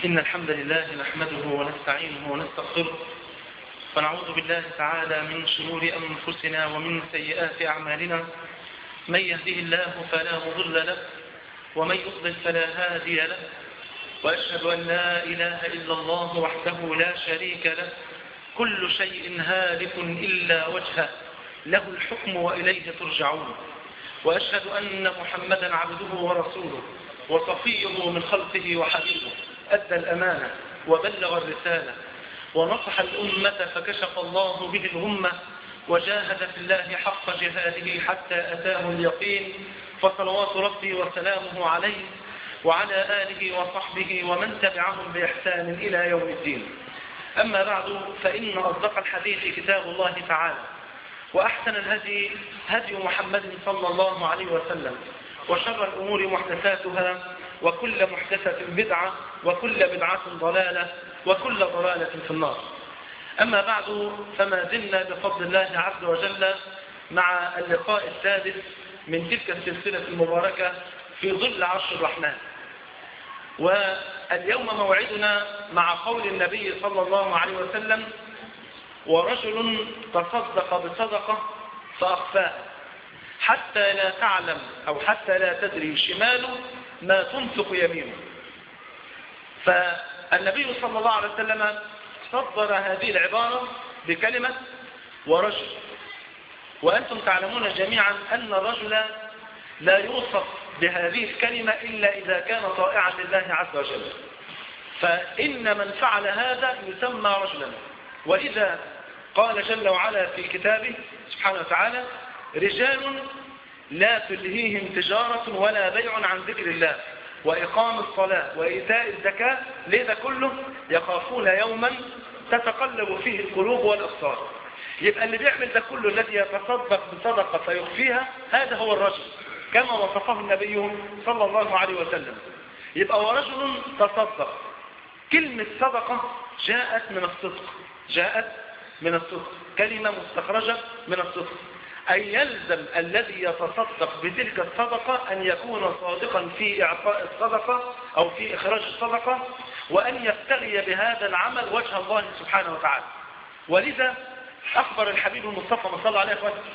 إن الحمد لله نحمده ونستعينه ونستغفره ونعوذ بالله تعالى من شرور أنفسنا ومن سيئات أعمالنا من يهده الله فلا مضل له ومن يضلل فلا هادي له وأشهد أن لا إله إلا الله وحده لا شريك له كل شيء هالك إلا وجهه له الحكم وإليه ترجعون وأشهد أن محمدا عبده ورسوله وصفيه من خلقه وحبيبه أدى الأمانة وبلغ الرسالة ونصح الأمة فكشف الله به الأمة وجاهد في الله حق جهاده حتى أتاه اليقين فصلوات ربي وسلامه عليه وعلى آله وصحبه ومن تبعهم بإحسان إلى يوم الدين أما بعد فإن أصدق الحديث كتاب الله تعالى وأحسن الهدي هدي محمد صلى الله عليه وسلم وشر الأمور محدثاتها وكل محدثة بدعة وكل بدعة ضلالة وكل ضلالة في النار أما بعد فما زلنا بفضل الله عز وجل مع اللقاء السادس من تلك السلسلة المباركة في ظل عرش الرحمن واليوم موعدنا مع قول النبي صلى الله عليه وسلم ورجل تصدق بصدقة فأخفاها حتى لا تعلم أو حتى لا تدري شماله ما تنفق يمينه فالنبي صلى الله عليه وسلم صدر هذه العبارة بكلمة ورجل وأنتم تعلمون جميعا أن الرجل لا يوصف بهذه الكلمة إلا إذا كان طائعا لله عز وجل فإن من فعل هذا يسمى رجلا وإذا قال جل وعلا في كتابه سبحانه وتعالى رجال لا تلهيهم تجارة ولا بيع عن ذكر الله وإقام الصلاة وإيتاء الزكاة لذا كله يخافون يوما تتقلب فيه القلوب والأبصار يبقى اللي بيعمل ده كله الذي يتصدق بصدقة فيخفيها هذا هو الرجل كما وصفه النبي صلى الله عليه وسلم يبقى ورجل تصدق كلمة صدقة جاءت من الصدق جاءت من الصدق كلمة مستخرجة من الصدق أي يلزم الذي يتصدق بتلك الصدقة أن يكون صادقا في إعطاء الصدقة أو في إخراج الصدقة وأن يبتغي بهذا العمل وجه الله سبحانه وتعالى ولذا أخبر الحبيب المصطفى صلى الله عليه وسلم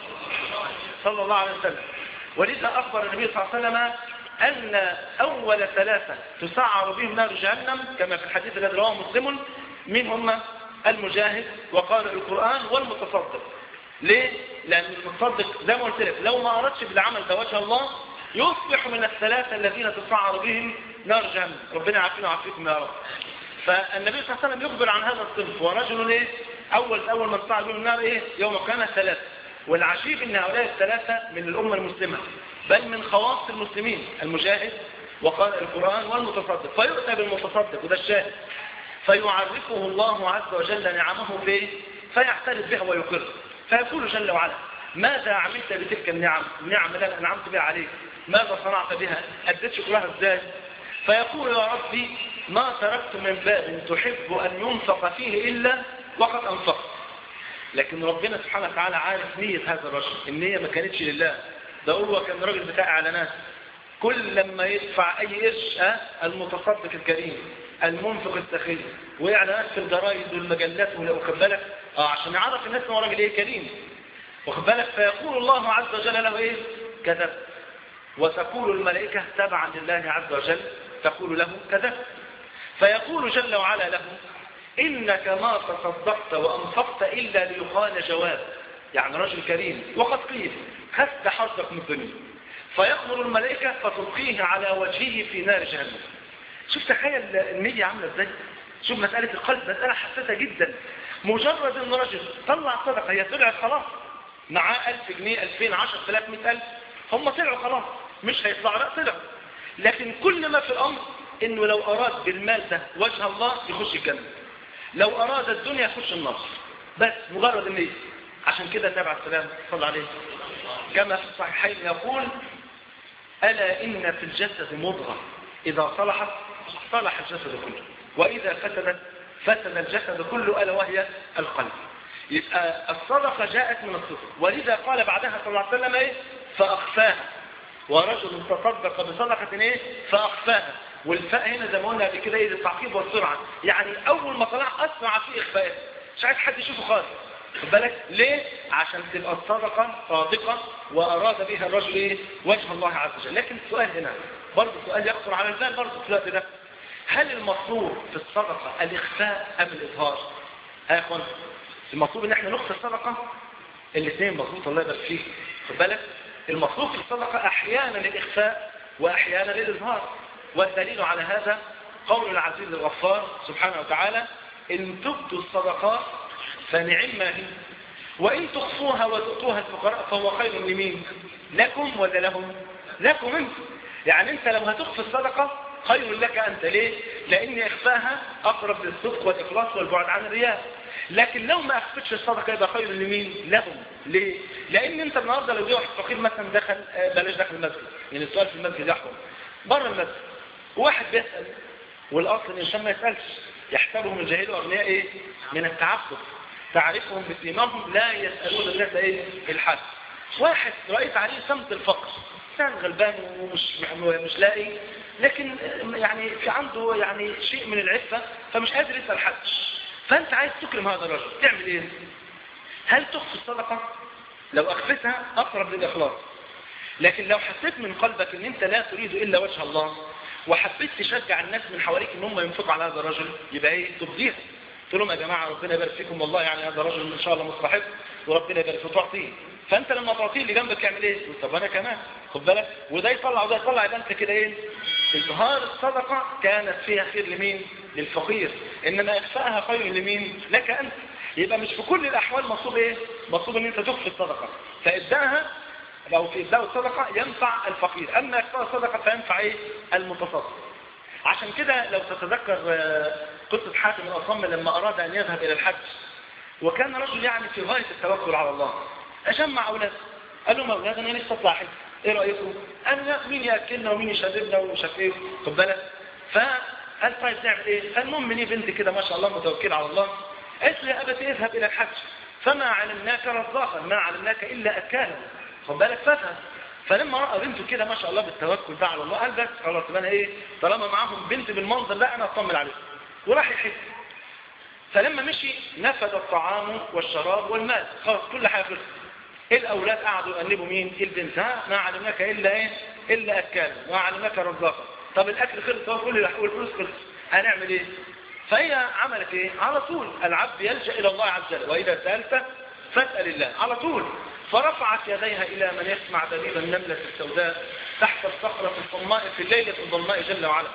صلى الله عليه وسلم ولذا أخبر النبي صلى الله عليه وسلم أن أول ثلاثة تسعر بهم نار جهنم كما في الحديث الذي رواه مسلم من هم المجاهد وقارئ القرآن والمتصدق ليه؟ لأن المتصدق زي ما قلت لك لو ما أردش بالعمل ده وجه الله يصبح من الثلاثة الذين تسعر بهم نار جهنم ربنا يعافينا ويعافيكم يا رب فالنبي صلى الله عليه وسلم يخبر عن هذا الصنف ورجل ايه أول أول من تسعر بهم النار إيه يوم القيامة ثلاثة والعجيب ان هؤلاء الثلاثة من الأمة المسلمة بل من خواص المسلمين المجاهد وقارئ القرآن والمتصدق فيؤتى بالمتصدق وده الشاهد فيعرفه الله عز وجل نعمه به فيعترف بها ويقر فيقول جل وعلا ماذا عملت بتلك النعم النعم التي أنعمت بها عليك ماذا صنعت بها أديت شكرها ازاي فيقول يا ربي ما تركت من باب تحب أن ينفق فيه إلا وقد أنفقت لكن ربنا سبحانه وتعالى عارف نية هذا الرجل النية ما كانتش لله ده هو كان راجل بتاع اعلانات كل لما يدفع اي قرش اه المتصدق الكريم المنفق السخي واعلانات في الجرايد والمجلات واخد بالك اه عشان يعرف الناس ان هو راجل ايه كريم واخد بالك فيقول الله عز وجل له ايه كذب وتقول الملائكه تبعا لله عز وجل تقول له كذب فيقول جل وعلا له إنك ما تصدقت وأنفقت إلا ليقال جواب يعني رجل كريم وقد قيل خست حظك من الدنيا فيأمر الملائكة فتلقيه على وجهه في نار جهنم شوف تخيل النية عاملة ازاي شوف مسألة القلب مسألة حساسة جدا مجرد ان رجل طلع صدقة هي طلعت خلاص معاه ألف جنيه ألفين عشر ثلاث مئة ألف هم طلعوا خلاص مش هيطلعوا لا طلعوا لكن كل ما في الأمر انه لو أراد بالمال ده وجه الله يخش الجنة لو أراد الدنيا يخش النار بس مجرد النية عشان كده النبي عليه السلام صلى عليه كما في الصحيحين يقول ألا إن في الجسد مضغة إذا صلحت صلح الجسد كله وإذا فسدت فسد الجسد كله ألا وهي القلب يبقى الصدقة جاءت من الصدق ولذا قال بعدها صلى الله عليه وسلم إيه فأخفاها ورجل تصدق بصدقة إيه فأخفاها والفاء هنا زي ما قلنا قبل كده ايه التعقيب والسرعه يعني اول ما طلع اسرع في اخفائه مش عايز حد يشوفه خالص خد بالك ليه عشان تبقى الصدقه صادقه واراد بها الرجل ايه وجه الله عز وجل لكن السؤال هنا برضه سؤال يخطر على البال برضه في الوقت ده هل المطلوب في الصدقه الاخفاء ام الاظهار ها يا اخوان المطلوب ان احنا نخفي الصدقه الاثنين مظبوط الله يبارك فيك خد بالك المطلوب في الصدقه احيانا الاخفاء واحيانا الاظهار والدليل على هذا قول العزيز الغفار سبحانه وتعالى ان تبدوا الصدقات فنعم ما هي وإن تخفوها وتؤتوها الفقراء فهو خير لمين لكم ولا لهم لكم انت يعني انت لو هتخفي الصدقة خير لك انت ليه لان اخفاها اقرب للصدق والاخلاص والبعد عن الرياء لكن لو ما اخفتش الصدقة يبقى خير لمين لهم ليه لان انت النهاردة لو جه واحد فقير مثلا دخل بلاش دخل المسجد يعني السؤال في المسجد يحكم بره المسجد واحد بيسأل والاصل الانسان ما يسألش يحسبهم الجاهل اغنياء ايه من التعفف تعرفهم بسيماهم لا يسألون الناس ايه الحد واحد رأيت عليه سمت الفقر كان غلبان ومش مش لاقي لكن يعني في عنده يعني شيء من العفة فمش قادر يسأل حد فانت عايز تكرم هذا الرجل تعمل ايه هل تخفي الصدقة لو اخفتها اقرب للاخلاص لكن لو حسيت من قلبك ان انت لا تريد الا وجه الله وحبيت تشجع الناس من حواليك ان هم ينفقوا على هذا الرجل يبقى ايه تبديها قلت لهم يا جماعة ربنا يبارك فيكم والله يعني هذا رجل ان شاء الله مستحق وربنا يبارك فيه تعطيه فانت لما تعطيه اللي جنبك يعمل ايه طب انا كمان خد بالك وده يطلع وده يطلع يبقى انت كده ايه اظهار الصدقة كانت فيها خير لمين للفقير انما اخفائها خير لمين لك انت يبقى مش في كل الاحوال مطلوب ايه مطلوب ان انت تخفي الصدقة فابداها لو في ابداء الصدقة ينفع الفقير اما اخفاء الصدقة فينفع ايه المتصدق عشان كده لو تتذكر قصة حاتم الأصم لما أراد أن يذهب إلى الحج وكان رجل يعني في غاية التوكل على الله أجمع أولاده قال لهم أولاد أنا لسه أطلع حج إيه رأيكم؟ قالوا لا مين يأكلنا ومين يشربنا ومش عارف إيه خد بالك فقال طيب نعمل إيه؟ فالمهم لي بنت كده ما شاء الله متوكلة على الله قالت لي يا أبتي اذهب إلى الحج فما علمناك رزاقا ما علمناك إلا أكالا خد بالك فافهم فلما رأى بنته كده ما شاء الله بالتوكل ده على الله قال بس خلاص انا ايه طالما معاهم بنت بالمنظر ده انا اطمن عليه وراح يحج فلما مشي نفد الطعام والشراب والمال خلاص كل حاجه خلصت الاولاد قعدوا يقلبوا مين البنت ها ما علمناك الا ايه الا اكال ما علمناك رزاقا طب الاكل خلص هو كل والفلوس خلص هنعمل ايه فهي عملت ايه على طول العبد يلجا الى الله عز وجل واذا سالت فاسال الله على طول فرفعت يديها إلى من يسمع دليل النملة السوداء تحت الصخرة الصماء في الليلة الظلماء جل وعلا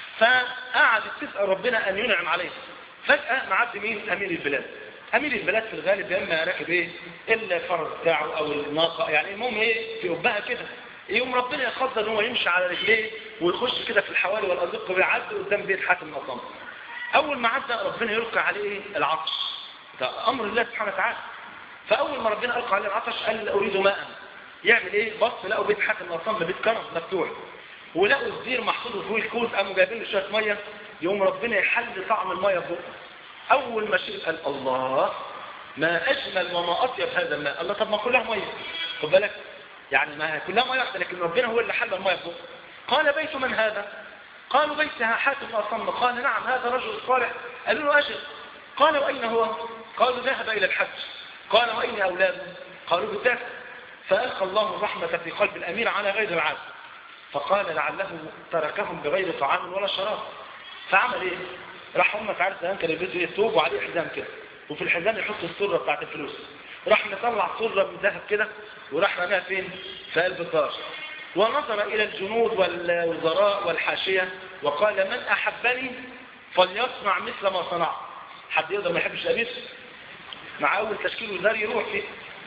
فقعدت تسأل ربنا أن ينعم عليها فجأة معد مين أمير البلاد أمير البلاد في الغالب يا إما راكب إيه إلا الفرس بتاعه أو الناقة يعني المهم إيه في قبها كده يوم ربنا يقدر ان هو يمشي على رجليه ويخش كده في الحوالي والأزق ويعدي قدام بيت حاتم الأصم أول ما عدى ربنا يلقى عليه إيه العطش ده أمر الله سبحانه وتعالى فأول ما ربنا ألقى عليه العطش قال أريد ماء يعمل إيه بص لقوا بيت حاتم الأصم بيت كرم مفتوح ولقوا الزير محطوط فيه الكوز قاموا جايبين له شويه ميه يوم ربنا يحل طعم الميه فوق اول ما شرب قال الله ما اجمل وما اطيب هذا الماء الله طب ما كلها ميه خد بالك يعني ما هي كلها ميه لكن ربنا هو اللي حل الميه فوق قال بيت من هذا قالوا بيتها حاتم اصم قال نعم هذا رجل صالح قالوا له اجل قال واين هو قالوا ذهب الى الحج قال واين اولاده قالوا بالذات فالقى الله الرحمه في قلب الامير على غير العاده فقال لعله تركهم بغير طعام ولا شراب فعمل ايه راح هم تعرف زمان كان يلبسوا ايه ثوب وعليه حزام كده وفي الحزام يحط السره بتاعت الفلوس راح مطلع سره من ذهب كده وراح رماها فين في قلب الدار ونظر الى الجنود والوزراء والحاشيه وقال من احبني فليصنع مثل ما صنع حد يقدر ما يحبش الامير مع اول تشكيل وزاري يروح فيه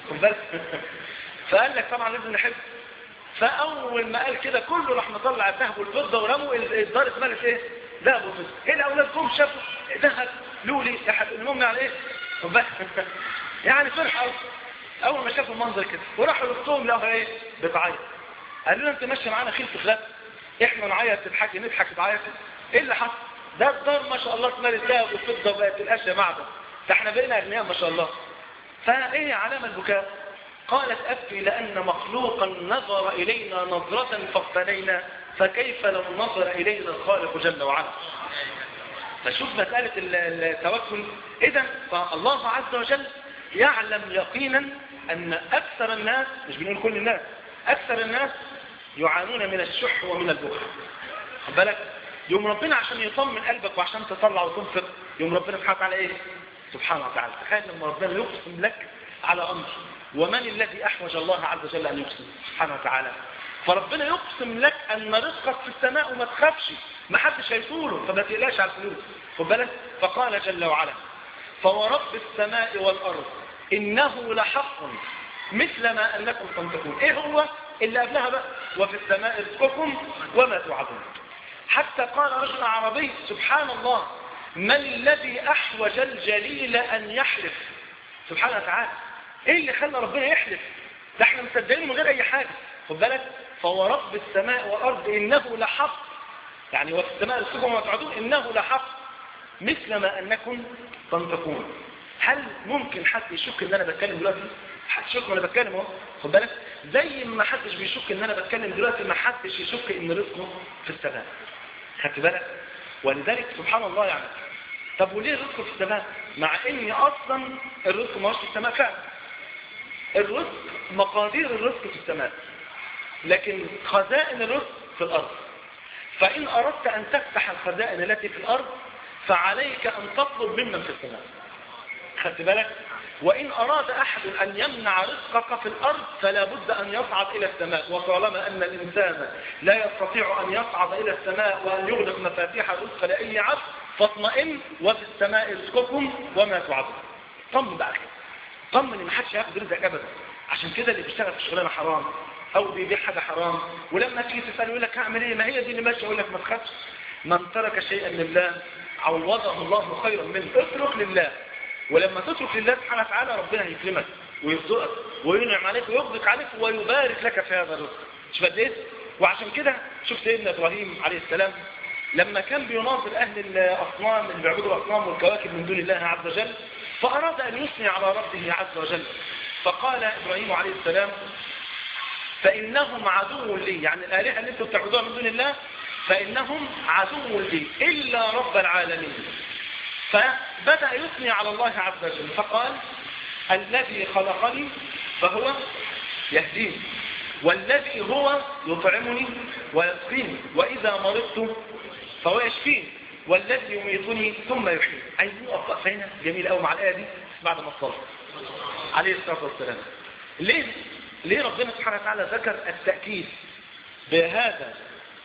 فقال لك طبعا لازم نحب فاول ما قال كده كله راح مطلع الذهب والفضه ورموا الدار اتملت ايه ذهب وفضه ايه الاولاد جم شافوا ذهب لولي المهم يعني ايه يعني فرحه اول ما شافوا المنظر كده وراحوا لقطهم لقوا ايه بتعيط قالوا له انت ماشي معانا خيل في خلاف احنا نعيط تضحكي نضحك تعيط ايه اللي حصل ده الدار ما شاء الله اتملت ذهب وفضه وبقت الاشياء معدن ده احنا بقينا اغنياء ما شاء الله فايه علامه البكاء قالت أبكي لأن مخلوقا نظر إلينا نظرة فافتنينا فكيف لو نظر إلينا الخالق جل وعلا فشوف مسألة التوكل إذا فالله عز وجل يعلم يقينا أن أكثر الناس مش بنقول كل الناس أكثر الناس يعانون من الشح ومن البخل خد بالك يوم ربنا عشان يطمن قلبك وعشان تطلع وتنفق يوم ربنا سبحانه وتعالى ايه سبحانه وتعالى تخيل لما ربنا يقسم لك على امر ومن الذي احوج الله عز وجل ان يقسم سبحانه وتعالى فربنا يقسم لك ان رزقك في السماء وما تخافش ما حدش هيطوله فما تقلقش على الفلوس خد بالك فقال جل وعلا فورب السماء والارض انه لحق مثل ما انكم تنطقون ايه هو اللي قبلها بقى وفي السماء رزقكم وما توعدون حتى قال رجل عربي سبحان الله من الذي احوج الجليل ان يحلف سبحانه وتعالى ايه اللي خلى ربنا يحلف ده احنا مصدقين من غير اي حاجه خد بالك فهو رب السماء والارض انه لحق يعني وفي السماء رزقكم وما توعدون انه لحق مثل ما انكم تنطقون هل ممكن حد يشك ان انا بتكلم دلوقتي حد يشك وانا بتكلم اهو خد بالك زي ما حدش بيشك ان انا بتكلم دلوقتي ما حدش يشك ان رزقه في السماء خدت بالك ولذلك سبحان الله يعني طب وليه الرزق في السماء مع ان اصلا الرزق ما هوش في السماء فعلا الرزق مقادير الرزق في السماء لكن خزائن الرزق في الارض فان اردت ان تفتح الخزائن التي في الارض فعليك ان تطلب ممن في السماء خدت بالك وإن أراد أحد أن يمنع رزقك في الأرض فلا بد أن يصعد إلى السماء وطالما أن الإنسان لا يستطيع أن يصعد إلى السماء وأن يغلق مفاتيح الرزق لأي عبد فاطمئن وفي السماء رزقكم وما توعدون طمن بقى كده طمن ان ما حدش هياخد رزقك ابدا عشان كده اللي بيشتغل في شغلانه حرام او بيبيع حاجه حرام ولما تيجي تساله يقول لك هعمل ايه ما هي دي اللي ماشيه يقول لك ما تخافش من ترك شيئا لله عوضه الله خيرا منه اترك لله ولما تترك لله سبحانه وتعالى ربنا هيكرمك ويرزقك وينعم عليك ويغدق عليك ويبارك لك في هذا الرزق شوف قد ايه وعشان كده شوف سيدنا ابراهيم عليه السلام لما كان بيناظر اهل الاصنام اللي بيعبدوا الاصنام والكواكب من دون الله عز وجل فاراد ان يثني على ربه عز وجل فقال ابراهيم عليه السلام فانهم عدو لي يعني الالهه اللي انتم بتعبدوها من دون الله فانهم عدو لي الا رب العالمين فبدأ يثني على الله عز وجل فقال الذي خلقني فهو يهديني والذي هو يطعمني ويسقيني وإذا مرضت فهو يشفيني والذي يميتني ثم يحيي عايزين نقف هنا جميل قوي مع الآية دي بعد ما الصلاة عليه الصلاة والسلام ليه ليه ربنا سبحانه وتعالى ذكر التأكيد بهذا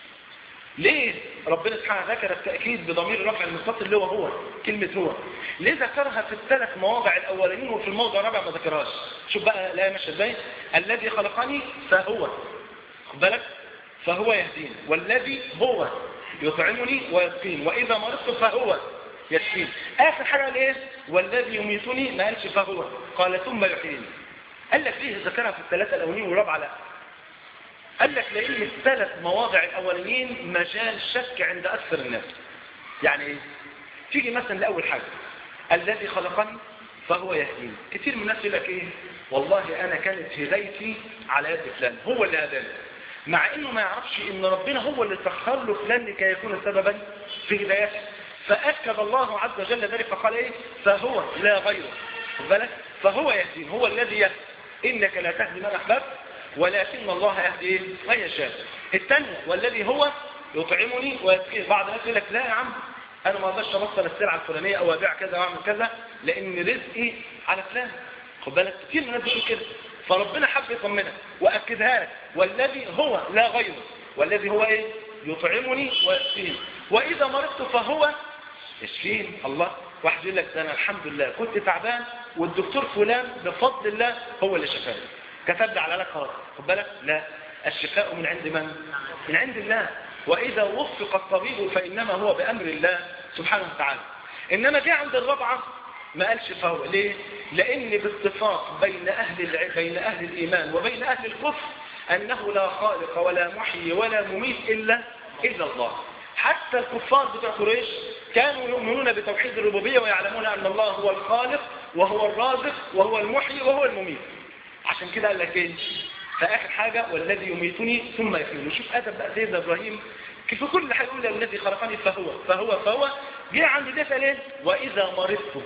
ليه ربنا سبحانه ذكر التأكيد بضمير رفع المتصل اللي هو هو كلمة هو ليه ذكرها في الثلاث مواضع الأولين وفي الموضع الرابع ما ذكرهاش شوف بقى لا ماشي ازاي الذي خلقني فهو خد بالك فهو يهديني والذي هو يطعمني ويسقيني وإذا مرضت فهو يشفيني آخر حاجة قال ايه والذي يميتني ما قالش فهو قال ثم يحييني قال لك ليه ذكرها في الثلاثة الأولين والرابعة لا قال لك لان الثلاث مواضع الاولين مجال شك عند اكثر الناس يعني ايه تيجي مثلا لاول حاجه الذي خلقني فهو يهديني كثير من الناس يقول لك ايه والله انا كانت هدايتي على يد فلان هو اللي هداني مع انه ما يعرفش ان ربنا هو اللي سخر له فلان لكي يكون سببا في هدايته فاكد الله عز وجل ذلك فقال ايه فهو لا غيره بالك فهو يهديني هو الذي يهدي انك لا تهدي من احببت ولكن الله يهدي من يشاء الثانية والذي هو يطعمني ويسقيني بعض الناس يقول لك لا يا عم انا ما اقدرش ابطل السلعه الفلانيه او ابيع كذا واعمل كذا لان رزقي على فلان خد بالك كتير من الناس بيقول كده فربنا حب يطمنك واكدها لك والذي هو لا غيره والذي هو ايه يطعمني ويسقيني واذا مرضت فهو يشفيني الله واحد يقول لك ده انا الحمد لله كنت تعبان والدكتور فلان بفضل الله هو اللي شفاني كتب لي على لك خلاص خد بالك لا الشفاء من عند من من عند الله واذا وفق الطبيب فانما هو بامر الله سبحانه وتعالى انما جه عند الرابعه ما قالش فهو ليه لان باتفاق بين اهل الع... بين اهل الايمان وبين اهل الكفر انه لا خالق ولا محيي ولا مميت الا الا الله حتى الكفار بتوع قريش كانوا يؤمنون بتوحيد الربوبيه ويعلمون ان الله هو الخالق وهو الرازق وهو المحيي وهو المميت عشان كده قال لك ايه فآخر حاجة والذي يميتني ثم يحييني شوف أدب بقى سيدنا إبراهيم كيف كل حاجة يقول الذي خلقني فهو فهو فهو جه عند ده قال ايه وإذا مرضت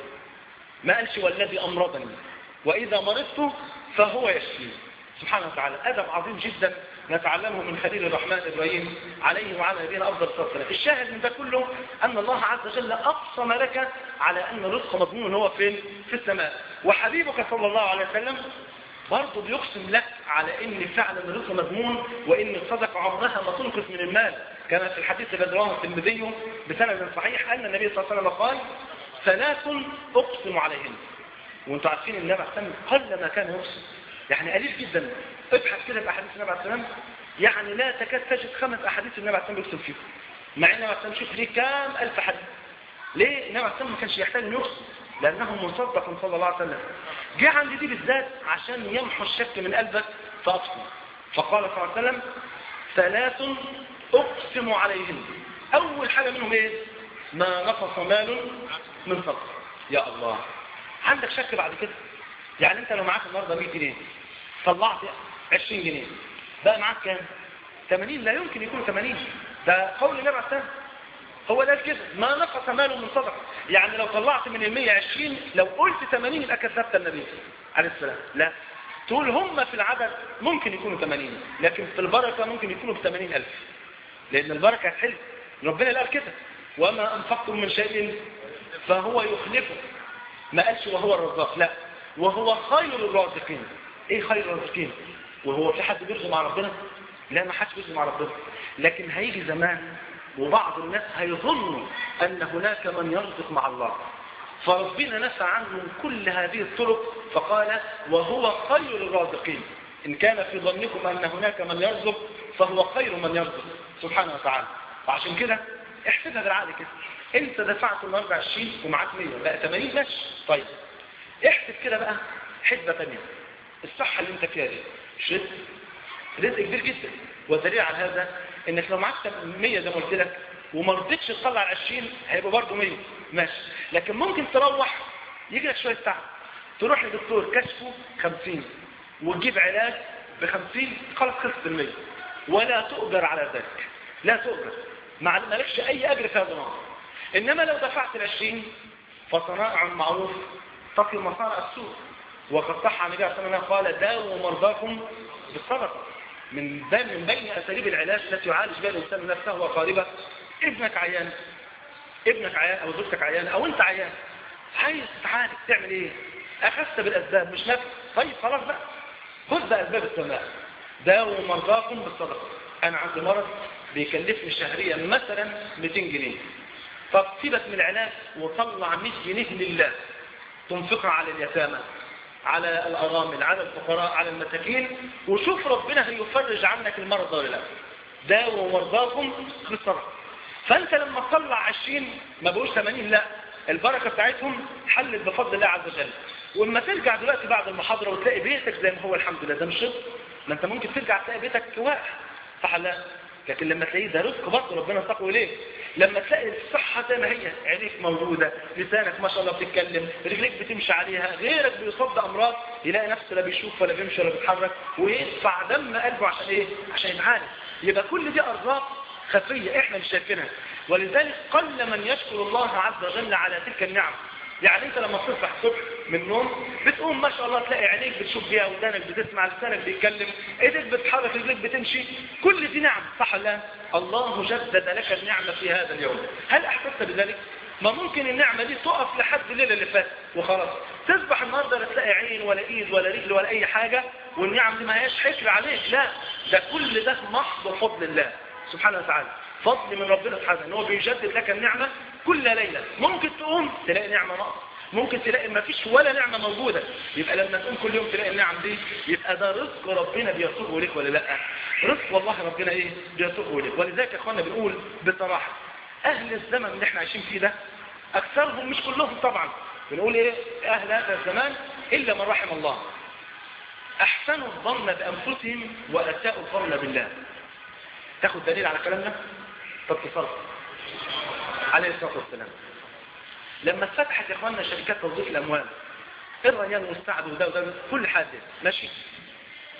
ما قالش والذي أمرضني وإذا مرضت فهو يشفيني سبحانه وتعالى أدب عظيم جدا نتعلمه من خليل الرحمن إبراهيم عليه وعلى نبينا أفضل الصلاة والسلام الشاهد من ده كله أن الله عز وجل أقسم لك على أن الرزق مضمون هو فين في السماء وحبيبك صلى الله عليه وسلم برضه بيقسم لك على ان فعلا الرزق مضمون وان الصدقه عمرها ما تنقص من المال كما في الحديث الذي رواه الترمذي بسند صحيح ان النبي صلى الله عليه وسلم قال ثلاث اقسم عليهن وانتم عارفين النبي عليه السلام قل ما كان يقسم يعني قليل جدا ابحث كده في احاديث النبي عليه السلام يعني لا تكاد تجد خمس احاديث النبي عليه السلام بيقسم فيهم مع ان النبي عليه السلام شوف ليه كام الف حديث ليه النبي عليه السلام ما كانش يحتاج انه يقسم لانه مصدق صلى الله عليه وسلم جه عند دي بالذات عشان يمحو الشك من قلبك فاقسم فقال صلى الله عليه وسلم ثلاث اقسم عليهن اول حاجه منهم ايه ما نقص مال من صدقه يا الله عندك شك بعد كده يعني انت لو معاك النهارده 100 جنيه طلعت 20 جنيه بقى معاك كام 80 لا يمكن يكون 80 ده قول النبي عليه السلام هو ده كده ما نقص ماله من صدقه يعني لو طلعت من ال 120 لو قلت 80 يبقى كذبت النبي عليه السلام لا تقول هم في العدد ممكن يكونوا 80 لكن في البركه ممكن يكونوا ب 80000 لان البركه هتحل ربنا اللي قال كده وما انفقتم من شيء فهو يخلفه ما قالش وهو الرزاق لا وهو خير الرازقين ايه خير الرازقين وهو في حد بيرزق مع ربنا لا ما حدش بيرزق مع ربنا لكن هيجي زمان وبعض الناس هيظنوا ان هناك من يرزق مع الله فربنا نفى عنهم كل هذه الطرق فقال وهو خير الرازقين إن كان في ظنكم أن هناك من يرزق فهو خير من يرزق سبحانه وتعالى وعشان كده احسبها بالعقل كده انت دفعت النهارده 20 ومعاك 100 بقى 80 ماشي طيب احسب كده بقى حسبه ثانيه الصحه اللي انت فيها دي مش رزق رزق كبير جدا والدليل على هذا انك لو معاك 100 زي ما قلت لك وما رضيتش تطلع ال 20 هيبقى برضه 100 ماشي لكن ممكن تروح يجي لك شويه تعب تروح لدكتور كشفه 50 وتجيب علاج ب 50 خلاص خلصت ال 100 ولا تؤجر على ذلك لا تؤجر ما مالكش اي اجر في هذا الامر انما لو دفعت ال 20 فصنائع معروف تقي مصارع السوء وقد صح عن النبي صلى الله عليه وسلم قال داووا مرضاكم بالصدقه من بين من بين اساليب العلاج التي يعالج بها الانسان نفسه وقاربه ابنك عيان ابنك عيان او زوجتك عيان او انت عيان عايز تتعالج تعمل ايه اخذت بالاسباب مش نفس طيب خلاص بقى خذ باسباب السماء داووا مرضاكم بالصدقه انا عندي مرض بيكلفني شهريا مثلا 200 جنيه طب سيبك من العلاج وطلع 100 جنيه لله تنفقها على اليتامى على الأرامل على الفقراء على المساكين وشوف ربنا هيفرج عنك المرض ولا لا داووا مرضاكم بالصدقه فانت لما تطلع 20 ما بقوش 80 لا البركه بتاعتهم حلت بفضل الله عز وجل واما ترجع دلوقتي بعد المحاضره وتلاقي بيتك زي ما هو الحمد لله ده مش رزق ما انت ممكن ترجع تلاقي بيتك واقع صح لا لكن لما تلاقيه ده رزق برضه ربنا ساقه اليه لما تلاقي الصحه زي ما هي عينيك موجوده لسانك ما شاء الله بتتكلم رجليك بتمشي عليها غيرك بيصاب بامراض يلاقي نفسه لا بيشوف ولا بيمشي ولا بيتحرك ويدفع دم قلبه عشان ايه عشان يتعالج يبقى كل دي ارزاق خفيه احنا مش شايفينها ولذلك قل من يشكر الله عز وجل على تلك النعم يعني انت لما تصبح الصبح من النوم بتقوم ما شاء الله تلاقي عينيك بتشوف بيها ودانك بتسمع لسانك بيتكلم ايديك بتحرك رجليك بتمشي كل دي نعم صح لا الله جدد لك النعمة في هذا اليوم هل احسست بذلك ما ممكن النعمة دي تقف لحد الليلة اللي فاتت وخلاص تصبح النهارده لا تلاقي عين ولا ايد ولا رجل ولا اي حاجة والنعم دي ما هياش حكر عليك لا ده كل ده محض فضل الله سبحانه وتعالى فضل من ربنا سبحانه ان هو بيجدد لك النعمة كل ليلة ممكن تقوم تلاقي نعمة نقص ممكن تلاقي ما فيش ولا نعمة موجودة يبقى لما تقوم كل يوم تلاقي النعم دي يبقى ده رزق ربنا بيسوقه لك ولا لا رزق والله ربنا ايه بيسوقه لك ولذلك يا اخوانا بنقول بصراحة اهل الزمن اللي احنا عايشين فيه ده اكثرهم مش كلهم طبعا بنقول ايه اهل هذا الزمان الا من رحم الله احسنوا الظن بانفسهم واساءوا الظن بالله تاخد دليل على كلامنا طب تصرف عليه الصلاة والسلام لما اتفتحت يا اخواننا شركات توظيف الاموال الريان والسعد وده وده كل حاجة ماشي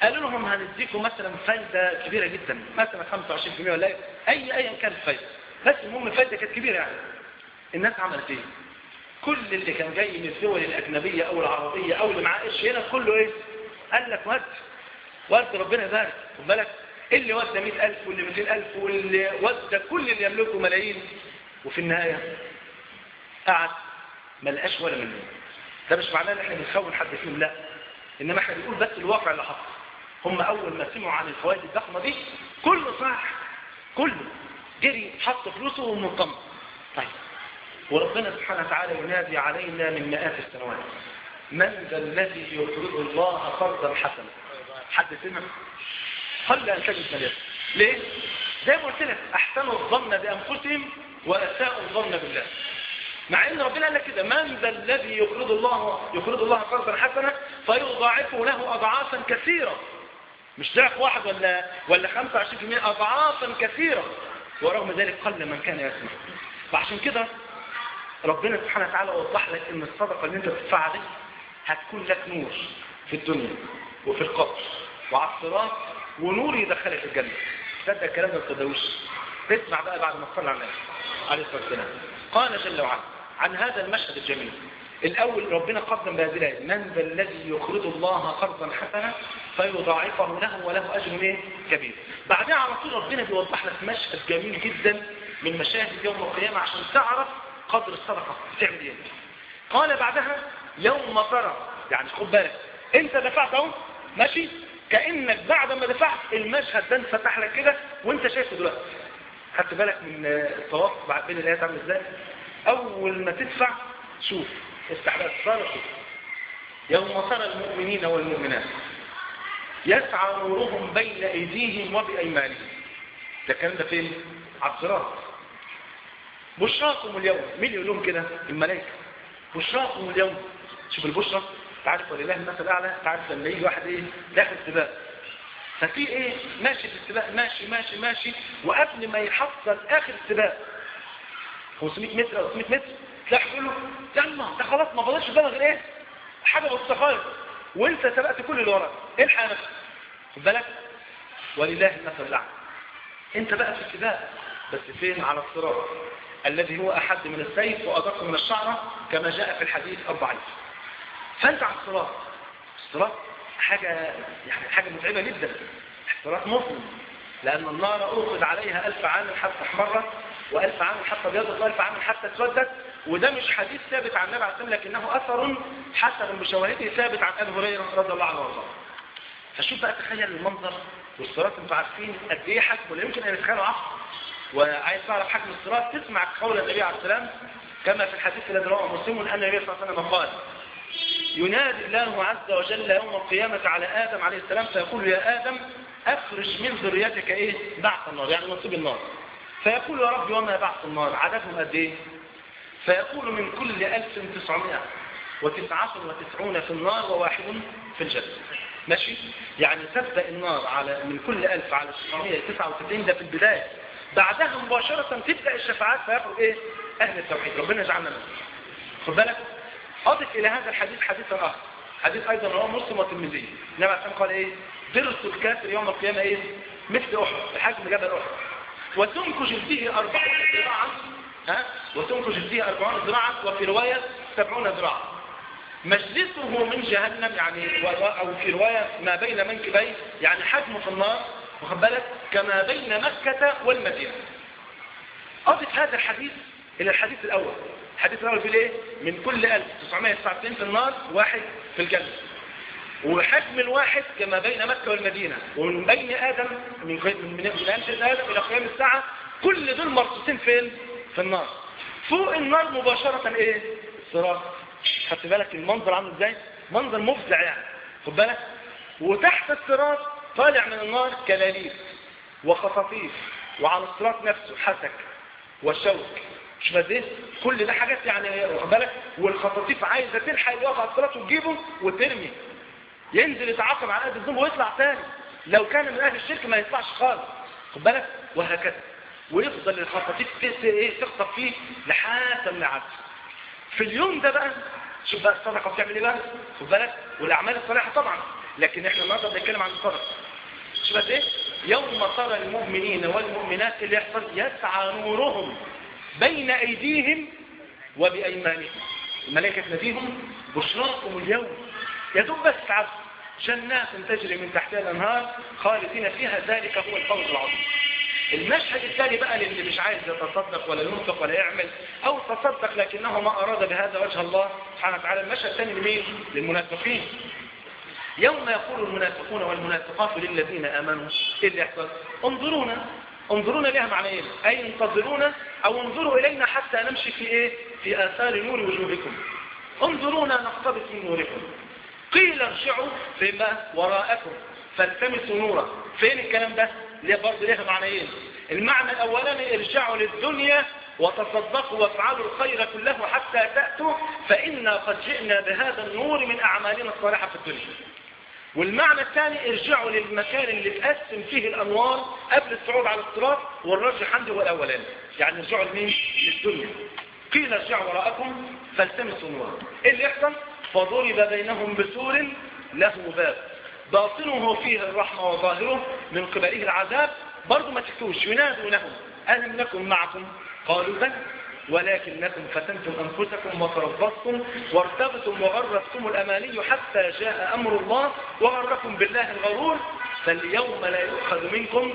قالوا لهم هنديكم مثلا فايدة كبيرة جدا مثلا 25% ولا اي اي ايا كانت الفايدة بس المهم الفايدة كانت كبيرة يعني الناس عملت ايه كل اللي كان جاي من الدول الأجنبية أو العربية أو اللي معاه قرش هنا كله إيه؟ قال لك ود ود ربنا يبارك خد بالك اللي ودى 100000 واللي 200000 واللي ودى كل اللي يملكه ملايين وفي النهاية قعد ما لقاش ولا مليون ده مش معناه ان احنا بنخون حد فيهم لا انما احنا بنقول بس الواقع اللي حصل هم اول ما سمعوا عن الفوائد الضخمه دي كله صح كله جري حط فلوسه ومنطمن طيب وربنا سبحانه وتعالى ينادي علينا من مئات السنوات من ذا الذي يقرض الله قرضا حسنا حد سمع قل ان تجد مليون ليه زي ما قلت لك احسنوا الظن بانفسهم واساءوا الظن بالله مع ان ربنا قال لك كده من ذا الذي يقرض الله يقرض الله قرضا حسنا فيضاعفه له اضعافا كثيره مش ضعف واحد ولا ولا 25% اضعافا كثيره ورغم ذلك قل من كان يسمع فعشان كده ربنا سبحانه وتعالى وضح لك ان الصدقه اللي انت بتدفعها دي هتكون لك نور في الدنيا وفي القبر وعلى الصراط ونور يدخلك الجنه تصدق الكلام ده ما تصدقوش تسمع بقى بعد ما تصلي على النبي عليه الصلاه والسلام قال جل وعلا عن هذا المشهد الجميل الأول ربنا قدم بهذه الآية من ذا الذي يقرض الله قرضا حسنا فيضاعفه له وله أجر ايه كبير بعدها على طول ربنا بيوضح لك مشهد جميل جدا من مشاهد يوم القيامة عشان تعرف قدر الصدقة بتعمل ايه قال بعدها يوم ترى يعني خد بالك انت دفعت اهو ماشي كأنك بعد ما دفعت المشهد ده انفتح لك كده وانت شايفه دلوقتي خدت بالك من الطواف بعد بين الايات عامل ازاي اول ما تدفع شوف افتح بقى الصالح يوم ترى المؤمنين والمؤمنات يسعى نورهم بين ايديهم وبايمانهم ده الكلام ده فين على الصراط بشراكم اليوم مين يقول لهم كده الملائكه بشراكم اليوم شوف البشرى تعرف ولله المثل الاعلى تعرف لما يجي واحد ايه داخل سباق ففي ايه ماشي في السباق ماشي ماشي ماشي وقبل ما يحصل اخر السباق 500 متر او 600 متر تلاقي يقول له يلا ده خلاص ما فاضلش قدامك غير ايه حاجه مستخير وانت سبقت كل اللي وراك الحق نفسك خد بالك ولله المثل الاعلى انت بقى في السباق بس فين على الصراط الذي هو احد من السيف وادق من الشعره كما جاء في الحديث الضعيف فانت على الصراط الصراط حاجه يعني حاجه متعبه جدا الصراط مظلم لان النار اوقد عليها ألف عام حتى احمرت وألف عام حتى ابيضت وألف عام حتى اسودت وده مش حديث ثابت عن النبي عليه الصلاه والسلام لكنه اثر حسن بشواهده ثابت عن ابي هريره رضي الله عنه وارضاه فشوف بقى تخيل المنظر والصراط انتوا عارفين قد ايه حجمه لا يمكن ان يتخيلوا عصر وعايز تعرف حجم الصراط تسمع قول النبي عليه السلام كما في الحديث الذي رواه مسلم ان النبي صلى الله عليه وسلم قال ينادي الله عز وجل يوم القيامة على آدم عليه السلام فيقول يا آدم أخرج من ذريتك إيه بعث النار يعني نصيب النار فيقول يا رب وما بعث النار عددهم قد إيه فيقول من كل ألف تسعمائة وتسعة وتسعون في النار وواحد في الجنة ماشي يعني تبدأ النار على من كل ألف على 999 ده في البداية بعدها مباشرة تبدأ الشفاعات فيخرج إيه أهل التوحيد ربنا يجعلنا منهم خد بالك أضف إلى هذا الحديث حديثا آخر حديث أيضا رواه مسلم والترمذي النبي عليه الصلاة قال إيه درس الكافر يوم القيامة إيه مثل أحد بحجم جبل أحد وتنكج فيه أربعون ذراعا ها وتنكج فيه أربعون ذراعا وفي رواية سبعون ذراعا مجلسه من جهنم يعني أو في رواية ما بين منكبيه يعني حجمه في النار واخد بالك كما بين مكة والمدينة أضف هذا الحديث إلى الحديث الأول الحديث الأول بيقول إيه من كل 1999 في النار واحد في الجنة وحجم الواحد كما بين مكة والمدينة ومن بين آدم من من من أنشأ آدم إلى قيام الساعة كل دول مرصوصين فين في النار فوق النار مباشرة إيه الصراط خدت بالك المنظر عامل إزاي منظر مفزع يعني خد بالك وتحت الصراط طالع من النار كلاليب وخطاطيف وعلى الصراط نفسه حسك وشوك مش ايه كل ده حاجات يعني واخد بالك والخطاطيف عايزه تلحق يقف على الصراط وتجيبه وترمي ينزل يتعاقب على قد الذنب ويطلع تاني لو كان من اهل الشرك ما يطلعش خالص خد بالك وهكذا ويفضل الخطاطيف ايه تخطف فيه لحد ما يعدي في اليوم ده بقى شوف بقى الصدقه بتعمل ايه بقى خد بالك والاعمال الصالحه طبعا لكن احنا النهارده بنتكلم عن الفرق شو بس ايه يوم ترى المؤمنين والمؤمنات اللي يحصل يسعى نورهم بين ايديهم وبايمانهم الملائكه تناديهم بشراكم اليوم يا دوب بس تعب جنات تجري من تحتها الانهار خالدين فيها ذلك هو الفوز العظيم المشهد الثاني بقى للي مش عايز يتصدق ولا ينفق ولا يعمل او تصدق لكنه ما اراد بهذا وجه الله سبحانه وتعالى المشهد الثاني لمين للمنافقين يوم يقول المنافقون والمنافقات للذين امنوا ايه اللي يحصل انظرونا انظرونا لها معنيين اي انتظرونا او انظروا الينا حتى نمشي في ايه في اثار نور وجوهكم انظرونا نقتبس من نوركم قيل ارجعوا فين بقى وراءكم فالتمسوا نورا فين الكلام ده اللي برضه ليها معنيين المعنى الاولاني ارجعوا للدنيا وتصدقوا وافعلوا الخير كله حتى تأتوا فإنا قد جئنا بهذا النور من أعمالنا الصالحة في الدنيا والمعنى الثاني ارجعوا للمكان اللي تقسم فيه الأنوار قبل الصعود على الصراط والراجح عندي هو الأولاني يعني ارجعوا لمين؟ للدنيا قيل ارجعوا وراءكم فالتمسوا نورا ايه اللي يحصل؟ فضرب بينهم بسور له باب باطنه فيه الرحمة وظاهره من قبله العذاب برضو ما تكتوش ينادوا لهم ألم نكن معكم قالوا بل ولكنكم فتنتم أنفسكم وتربصتم وارتبتم وغرتكم الأماني حتى جاء أمر الله وغركم بالله الغرور فاليوم لا يؤخذ منكم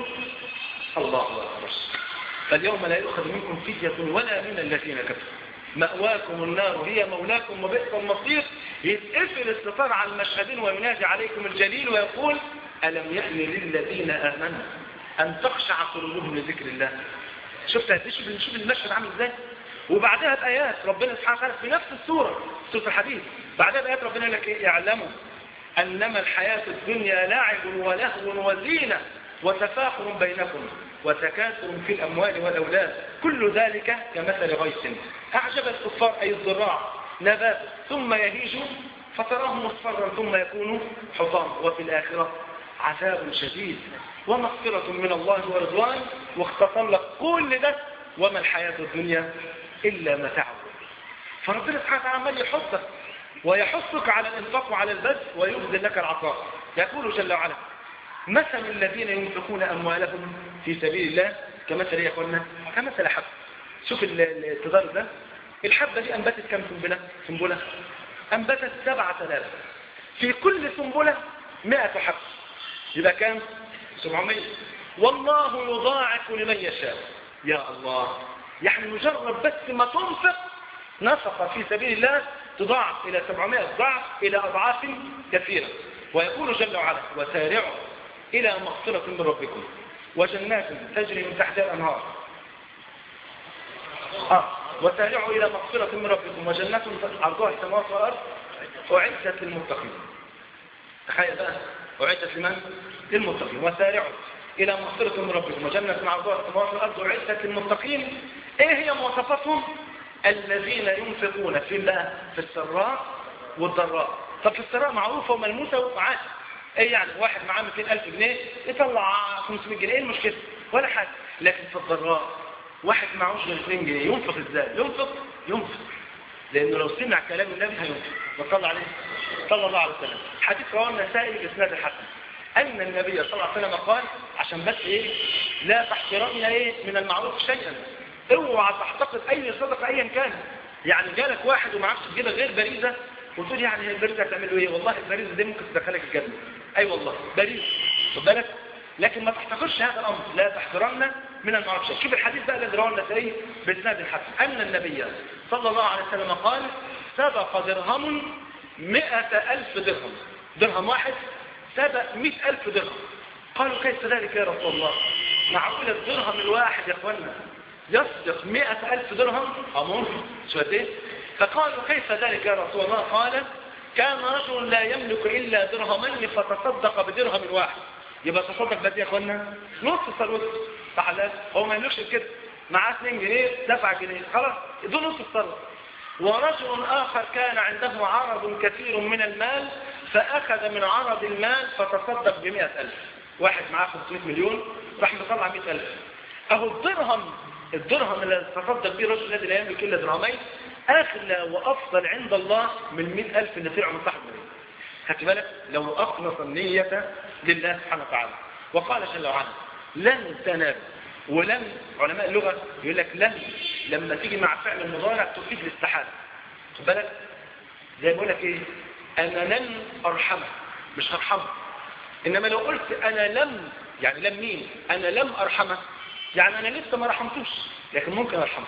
الله أكبر فاليوم لا يؤخذ منكم فدية ولا من الذين كفروا مأواكم النار هي مولاكم وبئس المصير يتقفل الستار على المشهدين وينادي عليكم الجليل ويقول ألم يأن للذين آمنوا أن تخشع قلوبهم لذكر الله شفت هتشوف نشوف المشهد عامل ازاي وبعدها بآيات ربنا سبحانه وتعالى في نفس السورة سورة الحديث بعدها بآيات ربنا لك إيه؟ يعلموا أنما الحياة الدنيا لعب ولهو وزينة وتفاخر بينكم وتكاثر في الأموال والأولاد كل ذلك كمثل غيث أعجب الكفار أي الزراع نبات ثم يهيج فتراه مصفرا ثم يكون حطام وفي الآخرة عذاب شديد ومغفرة من الله ورضوان واختصر لك كل ده وما الحياة الدنيا إلا متاع فربنا سبحانه وتعالى عمال يحثك ويحثك على الانفاق وعلى البذل ويبذل لك العطاء يقول جل وعلا مثل الذين ينفقون أموالهم في سبيل الله كمثل يا اخوانا كمثل حب شوف التدرج ده الحبة دي أنبتت كم سنبلة سنبلة أنبتت سبعة آلاف في كل سنبلة مئة حب يبقى كام 700 والله يضاعف لمن يشاء يا الله يعني مجرد بس ما تنفق نفقة في سبيل الله تضاعف إلى 700 ضعف إلى أضعاف كثيرة ويقول جل وعلا وسارعوا إلى مغفرة من ربكم وجنات تجري من تحتها الأنهار آه. وسارعوا إلى مغفرة من ربكم وجنات عرضها السماوات والأرض أعدت للمتقين تخيل بقى أعدت لمن؟ للمتقين وسارعوا إلى مغفرة من ربكم وجنة عرضها السماوات والأرض أعدت للمتقين إيه هي مواصفاتهم؟ الذين ينفقون في الله في السراء والضراء طب في السراء معروفة وملموسة وعادي ايه يعني واحد معاه 200000 جنيه يطلع 500 جنيه ايه المشكلة ولا حاجة لكن في الضراء واحد معهوش غير 2 جنيه ينفق ازاي ينفق ينفق لانه لو سمع كلام النبي هينفق وصلى عليه صلى الله عليه وسلم حديث رواه النسائي باسناد الحسن ان النبي صلى الله عليه وسلم قال عشان بس ايه لا تحقرن ايه من المعروف شيئا اوعى تحتقد اي صدقه ايا كان يعني جالك واحد ومعكش تجيبها غير باريزه وتقول يعني هي الباريزه هتعمل ايه والله الباريزه دي ممكن تدخلك الجنه اي أيوة والله باريزه خد بالك لكن ما تحتقرش هذا الامر لا تحقرن من المعروف شيئا شوف الحديث بقى الذي رواه النسائي باسناد الحسن ان النبي صلى الله عليه وسلم قال سبق درهم مئة ألف درهم درهم واحد سبق مئة ألف درهم قالوا كيف ذلك يا رسول الله معقول الدرهم الواحد يا اخوانا يصدق مئة ألف درهم أمور شويتين فقالوا كيف ذلك يا رسول الله قال كان رجل لا يملك إلا درهمين فتصدق بدرهم واحد يبقى تصدق بس يا اخوانا نص الثروه صح لا هو ما يملكش كده معاه 2 جنيه دفع جنيه خلاص دول نص الثروه ورجل آخر كان عنده عرض كثير من المال فأخذ من عرض المال فتصدق بمئة ألف واحد معاه 500 مليون راح مطلع 100 ألف أهو الدرهم الدرهم اللي تصدق به الرجل الذي لا يملك إلا درهمين أغلى وأفضل عند الله من 100 ألف اللي طلعوا من صاحب المال خدت بالك لو أخلص النية لله سبحانه وتعالى وقال جل وعلا لن تنال ولن علماء اللغة يقول لك لن لما تيجي مع فعل المضارع تفيد الاستحالة خد بالك زي بقول لك ايه انا لن ارحمك مش هرحمك انما لو قلت انا لم يعني لم مين انا لم ارحمك يعني انا لسه ما رحمتوش لكن ممكن ارحمه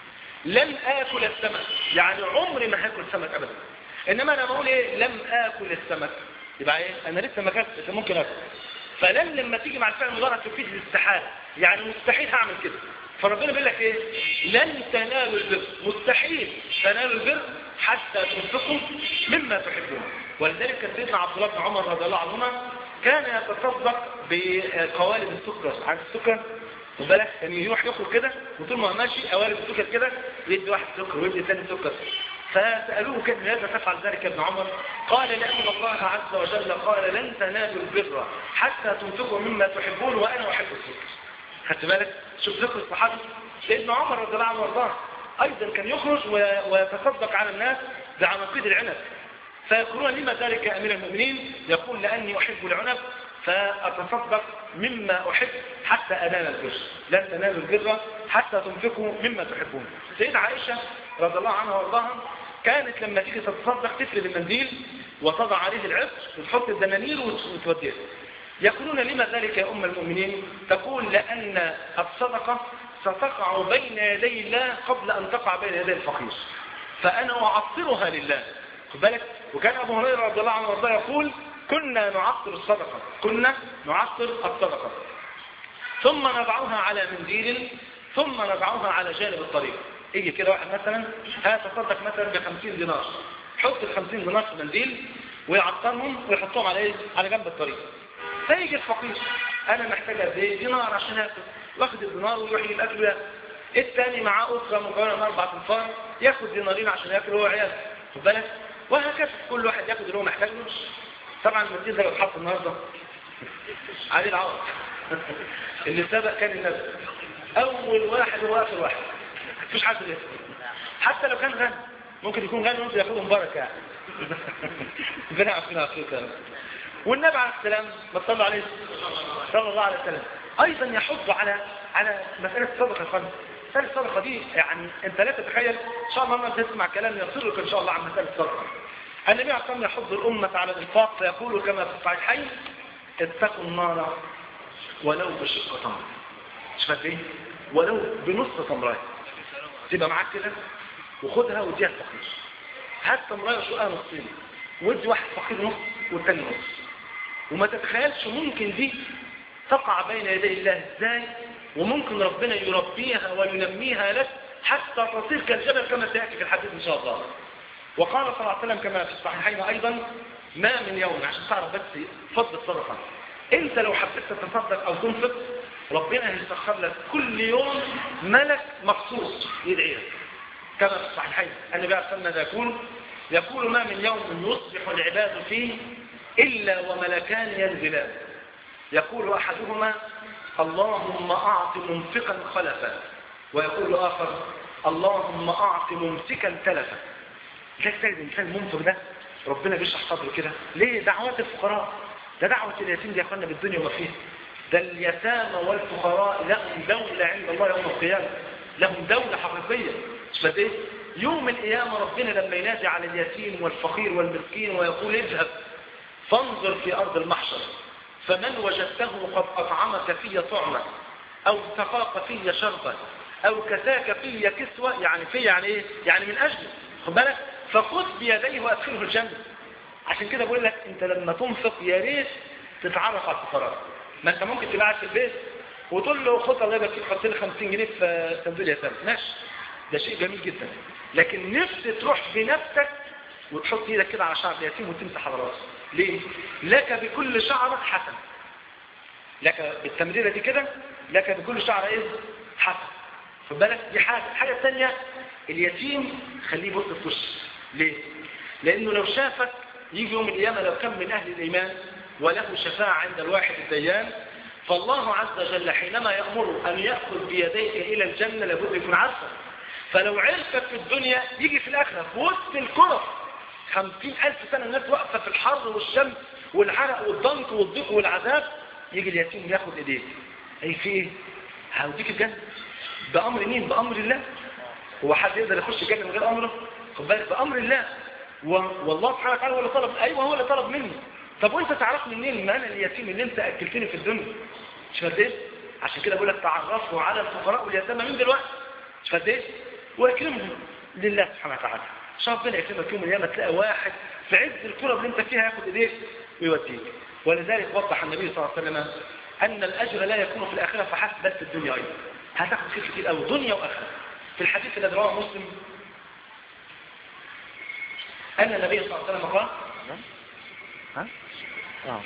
لن اكل السمك يعني عمري ما هاكل سمك ابدا انما انا بقول ايه لم اكل السمك يبقى ايه انا لسه ما اكلتش لكن ممكن اكل فلن لما تيجي مع الفعل المضارع تفيد الاستحاله يعني مستحيل هعمل كده فربنا بيقول لك ايه لن تنالوا البر مستحيل تنالوا البر حتى تنفقوا مما تحبون ولذلك كان سيدنا عبد الله بن عمر رضي الله عنهما كان يتصدق بقوالب السكر عارف السكر وبالك كان يروح يخرج كده وطول ما هو ماشي قوالب السكر كده يدي واحد سكر ويدي ثاني سكر فسألوه كيف لماذا تفعل ذلك يا ابن عمر قال لأن الله عز وجل قال لن تنالوا البر حتى تنفقوا مما تحبون وأنا أحب السكر خدت بالك شوف ذكر الصحابي سيدنا عمر رضي الله عنه وارضاه ايضا كان يخرج ويتصدق على الناس بعناقيد العنب فيقولون لما ذلك يا امير المؤمنين يقول لاني احب العنب فاتصدق مما احب حتى انال البر لن تنالوا البر حتى تنفقوا مما تحبون سيدة عائشه رضي الله عنها وارضاها كانت لما تيجي تتصدق تفرد المنديل وتضع عليه العطر وتحط الدنانير وتوديها يقولون لما ذلك يا أم المؤمنين تقول لأن الصدقة ستقع بين يدي الله قبل أن تقع بين يدي الفقير فأنا أعطرها لله خد بالك وكان أبو هريرة رضي الله عنه وارضاه يقول كنا نعطر الصدقة كنا نعطر الصدقة ثم نضعها على منديل ثم نضعها على جانب الطريق يجي كده واحد مثلا هيتصدق مثلا ب 50 دينار حط ال 50 دينار في منديل ويعطرهم ويحطهم على ايه على جنب الطريق فيجي الفقير انا محتاج قد ايه دينار عشان اكل واخد الدينار ويروح يجيب اكل وياكل الثاني معاه اسره مكونه من اربع انفار ياخد دينارين عشان ياكل هو وعياله خد بالك وهكذا كل واحد ياخد اللي هو محتاجه طبعا المنديل ده لو اتحط النهارده عليه العوض اللي سبق كان النبي اول واحد هو اخر واحد مفيش حد ياخد حتى لو كان غني ممكن يكون غني وانت ياخدهم بركه يعني ربنا يعافينا ويعافيك والنبي عليه السلام ما صلى عليه صلى الله عليه وسلم ايضا يحض على على مساله الصدقه يا اخوان مساله الصدقه دي يعني انت لا تتخيل ان شاء الله لما تسمع كلام يصلك ان شاء الله عن مساله الصدقه النبي عليه الصلاه يحض الامه على الانفاق فيقول كما في الصحيحين اتقوا النار ولو بشق تمر شفت ايه ولو بنص تمرايه تبقى معاك كده وخدها واديها الفقير هات تمرايه وشقها نصين وادي واحد فقير نص والتاني نص وما تتخيلش ممكن دي تقع بين يدي الله ازاي وممكن ربنا يربيها وينميها لك حتى تصير كالجبل كما سيأتي في الحديث إن شاء الله وقال صلى الله عليه وسلم كما في الصحيحين أيضا ما من يوم عشان تعرف بس فضل الصدقة انت لو حبيت تتصدق او تنفق ربنا هيسخر لك كل يوم ملك مخصوص يدعي لك كما في الصحيحين النبي عليه الصلاه والسلام يقول يقول ما من يوم يصبح العباد فيه إلا وملكان ينزلان يقول أحدهما اللهم أعط منفقا خلفا ويقول آخر اللهم أعط ممسكا تلفا تلاقي تجد الإنسان المنفق ده ربنا بيشرح صدره كده ليه دعوات الفقراء ده دعوة اليتيم دي يا أخوانا بالدنيا وما فيها ده اليتامى والفقراء لهم دولة عند الله يوم القيامة لهم دولة حقيقية مش بس ايه يوم القيامة ربنا لما ينادي على اليتيم والفقير والمسكين ويقول اذهب فانظر في أرض المحشر فمن وجدته قد أطعمك في طعمة أو سقاك في شربة أو كساك في كسوة يعني في يعني إيه؟ يعني من أجله خد بالك فخذ بيديه وأدخله الجنة عشان كده بقول لك أنت لما تنفق يا ريت تتعرف على الفقراء ما أنت ممكن تبقى في البيت وتقول له خد الله يبارك فيك حط لي 50 جنيه في صندوق اليتامى ماشي ده شيء جميل جدا لكن نفسي تروح بنفسك وتحط ايدك كده على شعر اليتيم وتمسح على راسه ليه لك بكل شعرة حسن لك بالتمريرة دي كده لك بكل شعرة ايه حسن خد بالك دي حاجة الحاجة الثانية اليتيم خليه يبص في وشك ليه لانه لو شافك يجي يوم القيامة لو كان من اهل الايمان وله شفاعة عند الواحد الديان فالله عز وجل حينما يأمره أن يأخذ بيديك إلى الجنة لابد يكون عارفه فلو عرفك في الدنيا يجي في الآخرة في وسط الكرة خمسين ألف سنة الناس واقفة في الحر والشمس والعرق والضنك والضيق والعذاب يجي اليتيم ياخد ايديه اي في ايه هوديك الجنة بأمر مين بأمر الله هو حد يقدر يخش الجنة من غير أمره خد بالك بأمر الله و... والله سبحانه وتعالى هو اللي طلب ايوه هو اللي طلب مني طب وانت تعرف منين ما انا اليتيم اللي انت اكلتني في الدنيا مش فاهم ايه عشان كده بقول لك تعرفوا على الفقراء واليتامى من دلوقتي مش فاهم ايه واكرمهم لله سبحانه وتعالى عشان ربنا يكرمك يوم القيامه تلاقي واحد في عز الكرة اللي انت فيها ياخد ايديك ويوديك ولذلك وضح النبي صلى الله عليه وسلم ان الاجر لا يكون في الاخره فحسب بل في الدنيا ايضا هتاخد خير كتير قوي دنيا واخره في الحديث الذي رواه مسلم أن النبي صلى الله عليه وسلم قال ها؟ آه.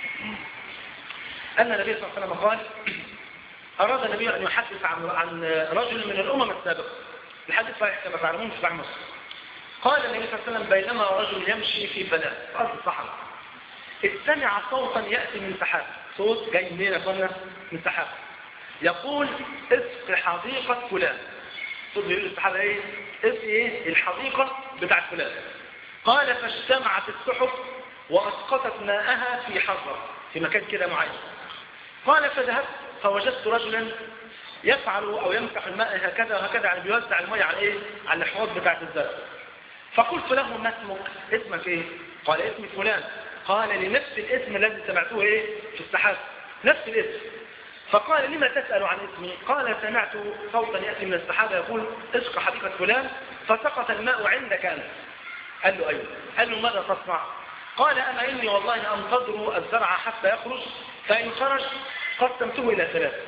أن النبي صلى الله عليه وسلم قال أراد النبي أن يحدث عن عن رجل من الأمم السابقة الحديث صحيح كما تعلمون في صحيح مسلم قال النبي صلى الله عليه وسلم بينما رجل يمشي في فلاة في أرض الصحراء إذ سمع صوتا يأتي من سحاب صوت جاي منين يا اخوانا من سحاب يقول اسق حديقة فلان صوت بيقول السحاب ايه اسق ايه الحديقة بتاعت فلان قال فاجتمعت السحب وأسقطت ماءها في حجرة في مكان كده معين قال فذهبت فوجدت رجلا يفعل أو يمسح الماء هكذا وهكذا يعني بيوزع الماء على إيه؟ على الحوض بتاعت الزرع فقلت له ما اسمك اسمك إيه قال اسمي فلان قال لنفس الاسم الذي سمعته إيه في السحاب نفس الاسم فقال لما تسأل عن اسمي قال سمعت صوتا يأتي من السحابة يقول اسق حديقة فلان فسقط الماء عندك أنت قال له أيوه قال له ماذا تصنع قال أنا إني والله أنتظر الزرع حتى يخرج فإن خرج قسمته إلى ثلاثة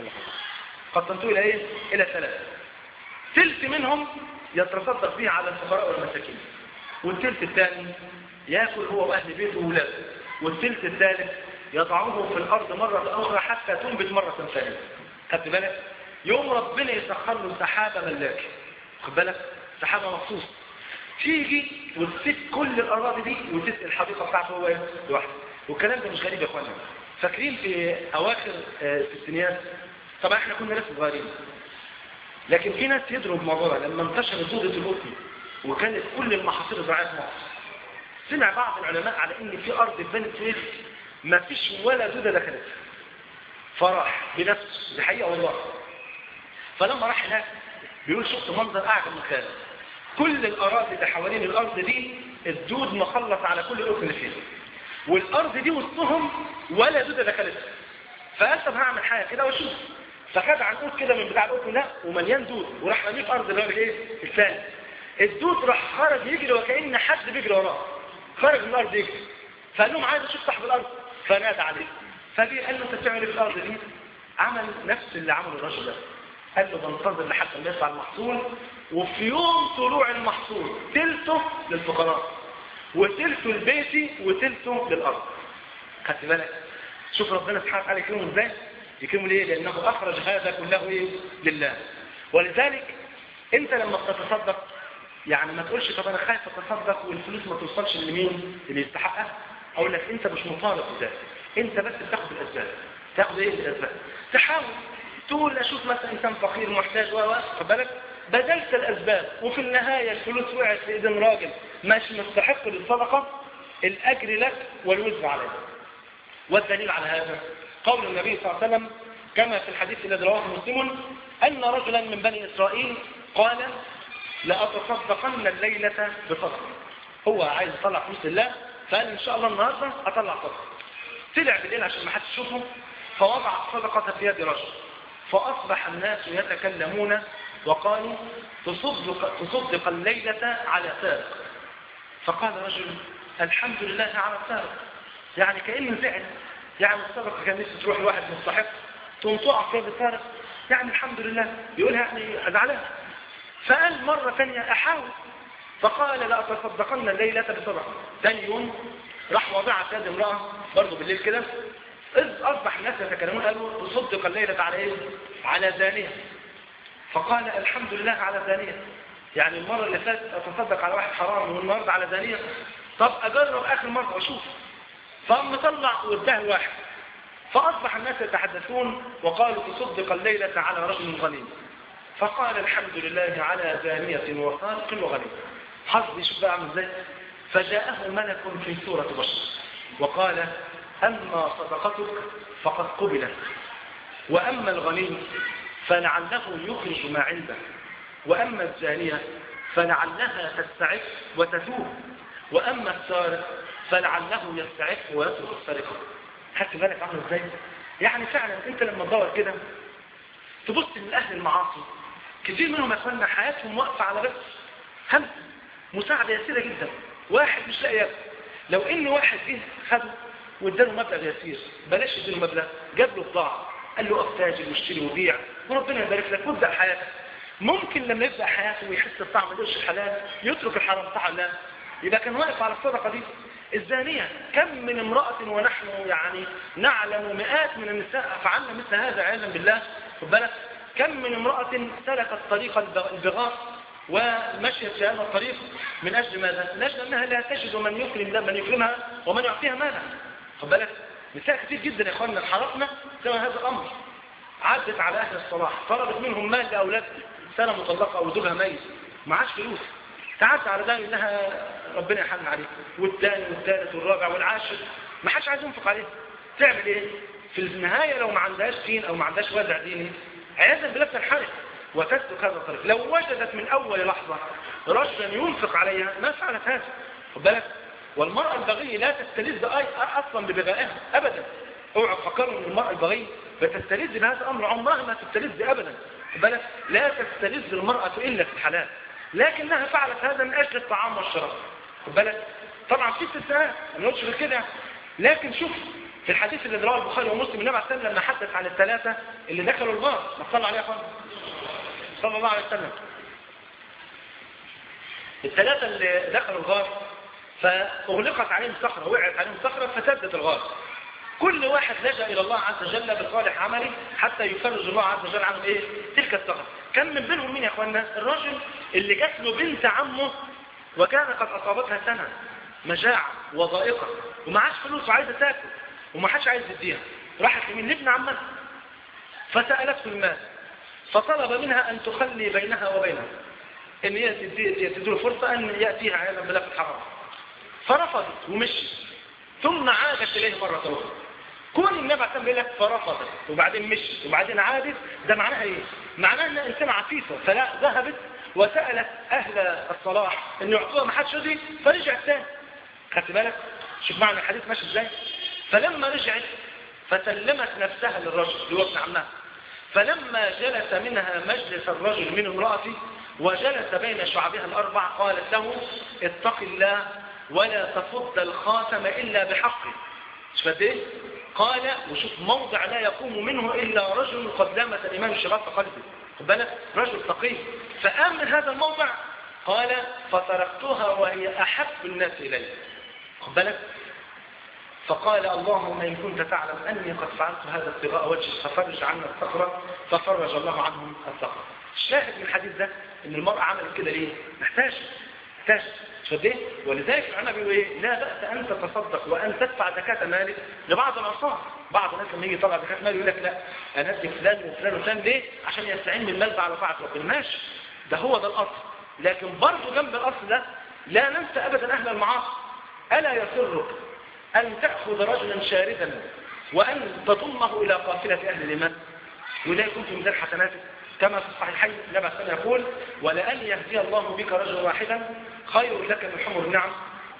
قسمته إلى إيه؟ إلى ثلاثة ثلث منهم يتصدق به على الفقراء والمساكين والثلث الثاني يأكل هو وأهل بيته وولاده والثلث الثالث يضعه في الأرض مرة أخرى حتى تنبت مرة ثانية خدت بالك يوم ربنا يسخر له سحابة ملاك خد بالك سحابة مخصوص تيجي وتسيب كل الأراضي دي وتسقي الحديقة بتاعته هو لوحده والكلام ده مش غريب يا اخوانا فاكرين في أواخر الستينيات طبعا احنا كنا لسه صغيرين لكن في ناس يدروا الموضوع ده لما انتشرت دودة القطن وكانت كل المحاصيل الزراعية في مصر سمع بعض العلماء على ان في ارض في بني سويف ما فيش ولا دودة دخلت فراح بنفسه دي حقيقة والله فلما راح هناك بيقول شفت منظر اعجب من خيالي كل الأراضي اللي حوالين الأرض دي الدود مخلص على كل قطن فيها والأرض دي وسطهم ولا دودة دخلتها فقال طب هعمل حاجة كده واشوف فخد عنقود كده من بتاع القطن ده ومليان دود وراح رميه في أرض اللي هو الايه الثاني الدود راح خرج يجري وكأن حد بيجري وراه خرج من الأرض يجري فقال لهم عايز اشوف صاحب الأرض فنادى عليه فجي قال له انت بتعمل ايه في الأرض دي عمل نفس اللي عمله الرجل ده قال له بنتظر لحد ما يطلع المحصول وفي يوم طلوع المحصول تلته للفقراء وتلته لبيتي وتلته للأرض خدت بالك شوف ربنا سبحانه وتعالى يكرمه ازاي يكرمه ليه لأنه أخرج هذا كله إيه لله ولذلك أنت لما تتصدق يعني ما تقولش طب أنا خايف أتصدق والفلوس ما توصلش لمين اللي يستحقها أقول لك أنت مش مطالب بذلك أنت بس بتاخد الأسباب تاخد إيه الأسباب تحاول تقول أشوف مثلا إنسان فقير محتاج و خد بالك بذلت الأسباب وفي النهاية الفلوس وقعت في إذن راجل مش مستحق للصدقة الأجر لك والوزر عليك والدليل على هذا قول النبي صلى الله عليه وسلم كما في الحديث الذي رواه مسلم أن رجلا من بني إسرائيل قال لأتصدقن الليلة بصدقة هو عايز يطلع فلوس الله فقال إن شاء الله النهاردة أطلع صدقة طلع بالليل عشان ما حدش يشوفه فوضع الصدقة في يد رجل فأصبح الناس يتكلمون وقالوا تصدق, تصدق الليلة على سارق فقال رجل الحمد لله على سارق يعني كأنه زعل يعني الصدقة كان نفسه تروح لواحد مستحق تقوم تقع فيها بسارق يعني الحمد لله يقولها يعني أزعلها فقال مرة ثانية أحاول فقال لا أتصدقن الليلة بصدقة ثاني يوم راح وضع في يد امرأة برضه بالليل كده إذ أصبح الناس يتكلمون قالوا تصدق الليلة على إيه؟ على زانية فقال الحمد لله على زانية يعني المرة اللي فاتت أتصدق على واحد حرام والنهاردة على زانية طب أجرب آخر مرة وأشوف فقام طلع واداه الواحد فأصبح الناس يتحدثون وقالوا تصدق الليلة على رجل غنيم فقال الحمد لله على زانية وصادق وغنيم حظي شوف بقى عامل ازاي فجاءه ملك في سورة بشر وقال أما صدقتك فقد قبلت وأما الغني فلعله يخرج ما عنده وأما الزانية فلعلها تستعف وتتوب وأما السارق فلعله يستعف ويترك السرقة خدت بالك عامل ازاي؟ يعني فعلا انت لما تدور كده تبص لأهل المعاصي كثير منهم يا اخوانا حياتهم واقفة على بس هم مساعدة يسيرة جدا واحد مش لاقي ياكل لو ان واحد جه خده واداله مبلغ يسير بلاش يديله مبلغ جاب له بضاعة قال له افتاجر واشتري وبيع وربنا يبارك لك وابدا حياتك ممكن لما يبدا حياته ويحس بطعم القرش الحلال يترك الحرام بتاع الله يبقى كان واقف على الصدقه دي الزانيه كم من امراه ونحن يعني نعلم مئات من النساء فعلنا مثل هذا عياذا بالله خد بالك كم من امراه سلكت طريق البغاء ومشيت في هذا الطريق من اجل ماذا؟ من اجل انها لا تجد من يكرم من يكرمها ومن يعطيها مالها خد بالك نساء كتير جدا يا اخواننا انحرفنا بسبب هذا الامر عدت على اهل الصلاح طلبت منهم مال لاولاد سنه مطلقه او زوجها ميت معاش فلوس تعدى على ده انها ربنا يحن عليه والثاني والثالث والرابع والعاشر ما حدش عايز ينفق عليه تعمل ايه في النهايه لو ما عندهاش دين او ما عندهاش وازع ديني عياذا بالله تنحرف وتسلك هذا الطريق لو وجدت من اول لحظه رجلا ينفق عليها ما فعلت هذا خد بالك والمرأة البغية لا تستلذ أصلا ببغائها أبدا اوعوا تفكروا ان المرأة البغية بتستلذ بهذا الأمر عمرها ما تستلذ أبدا بالك لا تستلذ المرأة إلا في الحلال لكنها فعلت هذا من أجل الطعام والشراب بالك طبعا في استثناءات ما نقولش غير كده لكن شوف في الحديث اللي رواه البخاري ومسلم النبي عليه الصلاه والسلام لما حدث عن الثلاثه اللي دخلوا الغار ما صلى عليه يا اخوان صلى الله عليه وسلم الثلاثه اللي دخلوا الغار فأغلقت عليهم صخرة وقعت عليهم صخرة فسدت الغار كل واحد لجأ إلى الله عز وجل بصالح عمله حتى يفرج الله عز وجل عنه إيه؟ تلك الصخرة كان من بينهم مين يا أخوانا الرجل اللي جات له بنت عمه وكان قد أصابتها سنة مجاعة وضائقة ومعاش فلوس وعايزة تاكل وما حدش عايز يديها راحت لمين لابن عمها فسألته المال فطلب منها أن تخلي بينها وبينه إن هي تديله فرصة أن يأتيها عياذا بالله في الحرام فرفضت ومشي ثم عادت إليه مرة أخرى كون النبي عليه الصلاة لك فرفضت وبعدين مشت وبعدين عادت ده معناها ايه معناها انها انسانة عفيفة فلا ذهبت وسألت اهل الصلاح ان يعطوها ما حدش يدي فرجعت تاني خدت بالك شوف معنى الحديث ماشي ازاي فلما رجعت فسلمت نفسها للرجل اللي هو ابن عمها فلما جلس منها مجلس الرجل من امرأتي وجلس بين شعبها الأربع قالت له اتق الله ولا تفض الخاتم إلا بحقه شفت ايه قال وشوف موضع لا يقوم منه إلا رجل قد لامس الإيمان الشباب في قلبه خد بالك رجل تقي فقام من هذا الموضع قال فتركتها وهي أحب الناس إلي خد بالك فقال اللهم إن كنت تعلم أني قد فعلت هذا ابتغاء وجهك ففرج عنا الصخرة ففرج الله عنهم الصخرة الشاهد من الحديث ده ان المرأة عملت كده ليه محتاج محتاج فده ولذلك العلماء بيقولوا ايه لا بأس ان تتصدق وان تدفع زكاة مالك لبعض الانصار بعض الناس لما يجي يطلع زكاة ماله يقول لك لا انا ادي فلان وفلان وفلان ليه عشان يستعين بالمال ده على طاعة ربنا ماشي ده هو ده الاصل لكن برضه جنب الاصل ده لا ننسى ابدا اهل المعاصي الا يسرك ان تاخذ رجلا شاردا وان تضمه الى قافله اهل الايمان ولا يكون في ميزان حسناتك كما في الصحيحين النبي صلى يقول ولأن يهدي الله بك رجلا واحدا خير لك من حمر النعم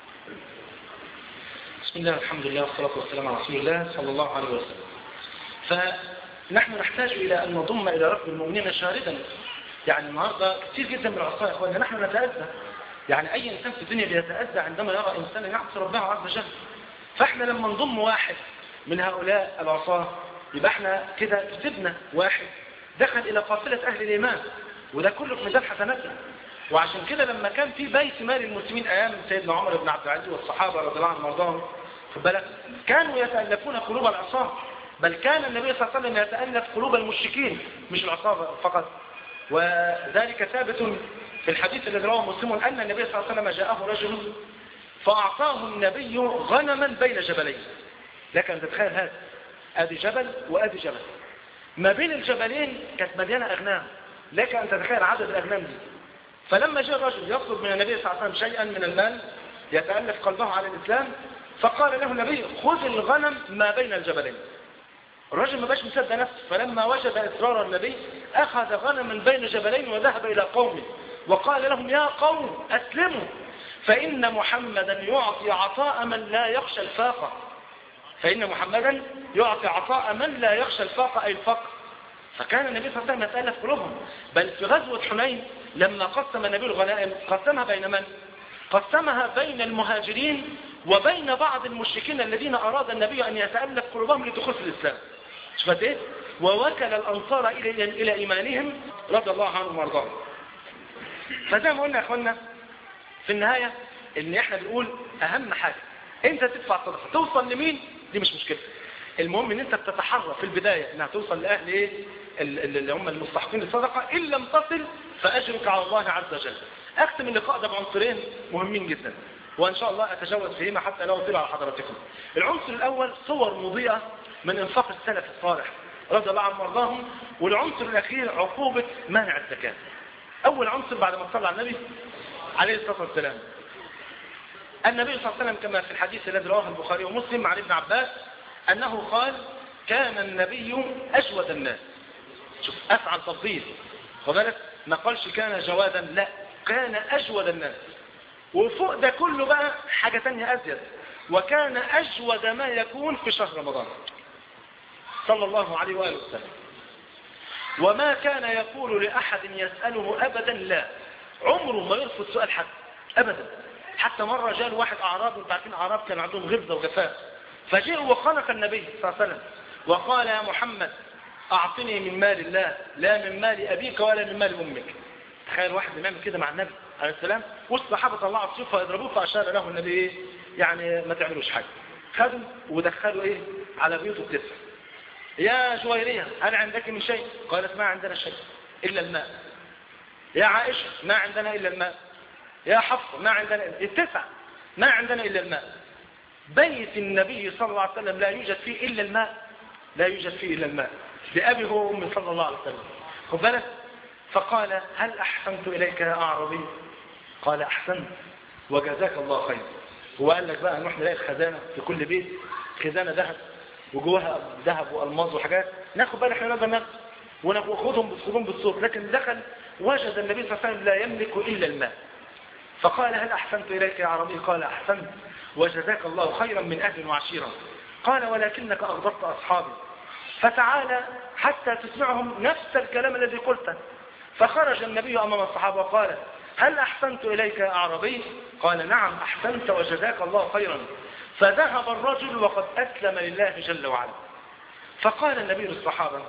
بسم الله الحمد لله والصلاة والسلام على رسول الله صلى الله عليه وسلم فنحن نحتاج إلى أن نضم إلى رب المؤمنين شاردا يعني النهاردة كثير جدا من العصاة يا إخواننا نحن نتأذى يعني أي إنسان في الدنيا بيتأذى عندما يرى إنسان يعصي ربنا عز وجل فإحنا لما نضم واحد من هؤلاء العصاة يبقى احنا كده كتبنا واحد دخل إلى قافلة أهل الإيمان وده كله في ميزان حسناتنا وعشان كده لما كان في بيت مال المسلمين أيام سيدنا عمر بن عبد العزيز والصحابة رضي الله عنهم وارضاهم خد بالك كانوا يتألفون قلوب العصاة بل كان النبي صلى الله عليه وسلم يتألف قلوب المشركين مش العصاة فقط وذلك ثابت في الحديث الذي رواه مسلم أن النبي صلى الله عليه وسلم جاءه رجل فأعطاه النبي غنما بين جبلين لك أن تتخيل هذا أدي جبل وأدي جبل ما بين الجبلين كانت مليانة أغنام لك أن تتخيل عدد الأغنام دي فلما جاء الرجل يطلب من النبي صلى الله عليه وسلم شيئا من المال يتألف قلبه على الإسلام فقال له النبي خذ الغنم ما بين الجبلين الرجل ما باش مصدق نفسه فلما وجد إصرار النبي أخذ غنما بين جبلين وذهب إلى قومه وقال لهم يا قوم أسلموا فإن محمدا يعطي عطاء من لا يخشى الفاقة فإن محمدا يعطي عطاء من لا يخشى الفاقة أي الفقر فكان النبي صلى الله عليه وسلم يتألف قلوبهم بل في غزوة حنين لما قسم النبي الغنائم قسمها بين من؟ قسمها بين المهاجرين وبين بعض المشركين الذين أراد النبي أن يتألف قلوبهم لدخول في الإسلام شفت ايه ووكل الأنصار إلى إلى إيمانهم رضي الله عنهم وارضاهم فزي ما قلنا يا أخوانا في النهاية إن إحنا بنقول أهم حاجة أنت تدفع صدقة توصل لمين دي مش مشكلة المهم ان انت بتتحرى في البداية انها توصل لاهل ايه اللي هم المستحقين للصدقة ان لم تصل فاجرك على الله عز وجل اختم اللقاء ده بعنصرين مهمين جدا وان شاء الله اتجاوز فيهما حتى لا اطيل على حضراتكم العنصر الاول صور مضيئة من انفاق السلف الصالح رضي الله عنهم وارضاهم والعنصر الاخير عقوبة مانع الزكاة اول عنصر بعد ما صلى على النبي عليه الصلاة والسلام النبي صلى الله عليه وسلم كما في الحديث الذي رواه البخاري ومسلم عن ابن عباس أنه قال كان النبي أجود الناس شوف أفعل تفضيل وذلك ما قالش كان جوادا لا كان أجود الناس وفوق ده كله بقى حاجة تانية أزيد وكان أجود ما يكون في شهر رمضان صلى الله عليه وآله وسلم وما كان يقول لأحد يسأله أبدا لا عمره ما يرفض سؤال حد أبدا حتى مرة جاء واحد أعراب وانت عارفين أعراب كان عندهم غرزة وجفاء فجاء وخلق النبي صلى الله عليه وسلم وقال يا محمد أعطني من مال الله لا من مال أبيك ولا من مال أمك تخيل واحد بيعمل كده مع النبي عليه السلام والصحابة طلعوا السيوف فيضربوه فأشار له النبي إيه يعني ما تعملوش حاجة خدوا ودخلوا إيه على بيوت التسع يا جويرية هل عندك من شيء قالت ما عندنا شيء إلا الماء يا عائشة ما عندنا إلا الماء يا حفصة ما عندنا التسع ما عندنا إلا الماء بيت النبي صلى الله عليه وسلم لا يوجد فيه إلا الماء لا يوجد فيه إلا الماء لأبي هو أمي صلى الله عليه وسلم خد بالك فقال هل أحسنت إليك يا أعربي قال أحسنت وجزاك الله خير هو قال لك بقى نروح نلاقي الخزانة في كل بيت خزانة ذهب وجواها ذهب والماظ وحاجات ناخد بالك احنا نقدر ناخد وناخدهم بسخدهم بالصوت لكن دخل وجد النبي صلى الله عليه وسلم لا يملك إلا الماء فقال هل أحسنت إليك يا عربي قال أحسنت وجزاك الله خيرا من أهل وعشيرا قال ولكنك أغضبت أصحابي فتعالى حتى تسمعهم نفس الكلام الذي قلته فخرج النبي أمام الصحابة وقال هل أحسنت إليك يا أعربي قال نعم أحسنت وجزاك الله خيرا فذهب الرجل وقد أسلم لله جل وعلا فقال النبي للصحابة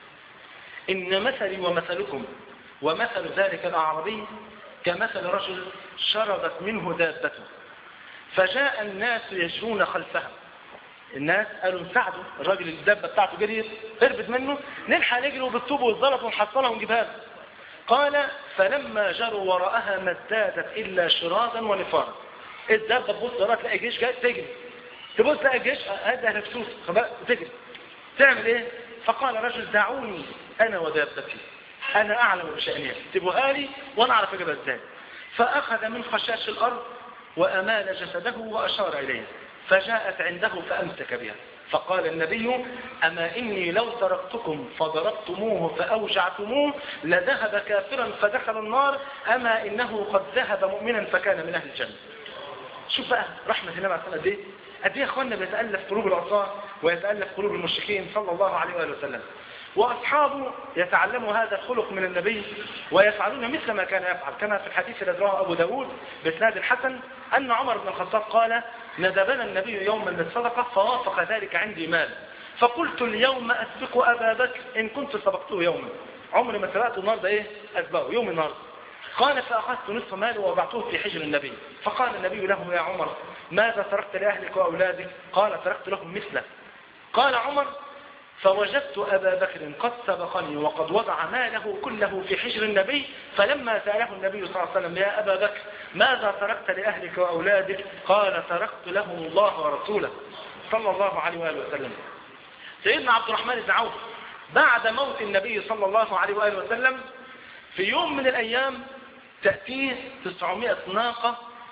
إن مثلي ومثلكم ومثل ذلك الأعربي كمثل رجل شردت منه دابته فجاء الناس يجرون خلفها الناس قالوا نساعده الراجل الدابة بتاعته جريت هربت منه نلحق نجري وبالطوب والزلط ونحصلها ونجيبها له قال فلما جروا وراءها ما ازدادت إلا شرادا ونفارا الدابة تبص وراء تلاقي جيش جاي تجري تبص تلاقي جيش هذا هنفسوس تجري تعمل ايه فقال رجل دعوني انا ودابتي انا اعلم بشأنها اكتبوها لي وانا اعرف اجيبها ازاي فاخذ من خشاش الارض وامال جسده واشار اليه فجاءت عنده فامسك بها فقال النبي أما إني لو تركتكم فضربتموه فأوجعتموه لذهب كافرا فدخل النار أما إنه قد ذهب مؤمنا فكان من أهل الجنة شوف بقى رحمة النبي عليه الصلاة دي قد ايه يا اخوانا بيتألف قلوب العصاة ويتألف قلوب المشركين صلى الله عليه وآله وسلم وأصحابه يتعلموا هذا الخلق من النبي ويفعلون مثل ما كان يفعل كما في الحديث الذي رواه أبو داود بإسناد الحسن أن عمر بن الخطاب قال ندبنا النبي يوما للصدقة فوافق ذلك عندي مال فقلت اليوم أسبق أبا بكر إن كنت سبقته يوما عمري ما سبقته النهارده إيه أسبقه يوم النهارده قال فأخذت نصف ماله ووضعته في حجر النبي فقال النبي له يا عمر ماذا تركت لأهلك وأولادك قال تركت لهم مثله قال عمر فوجدت أبا بكر قد سبقني وقد وضع ماله كله في حجر النبي فلما سأله النبي صلى الله عليه وسلم يا أبا بكر ماذا تركت لأهلك وأولادك قال تركت لهم الله ورسوله صلى الله عليه وآله وسلم سيدنا عبد الرحمن بن عوف بعد موت النبي صلى الله عليه وآله وسلم في يوم من الأيام تأتيه 900 ناقة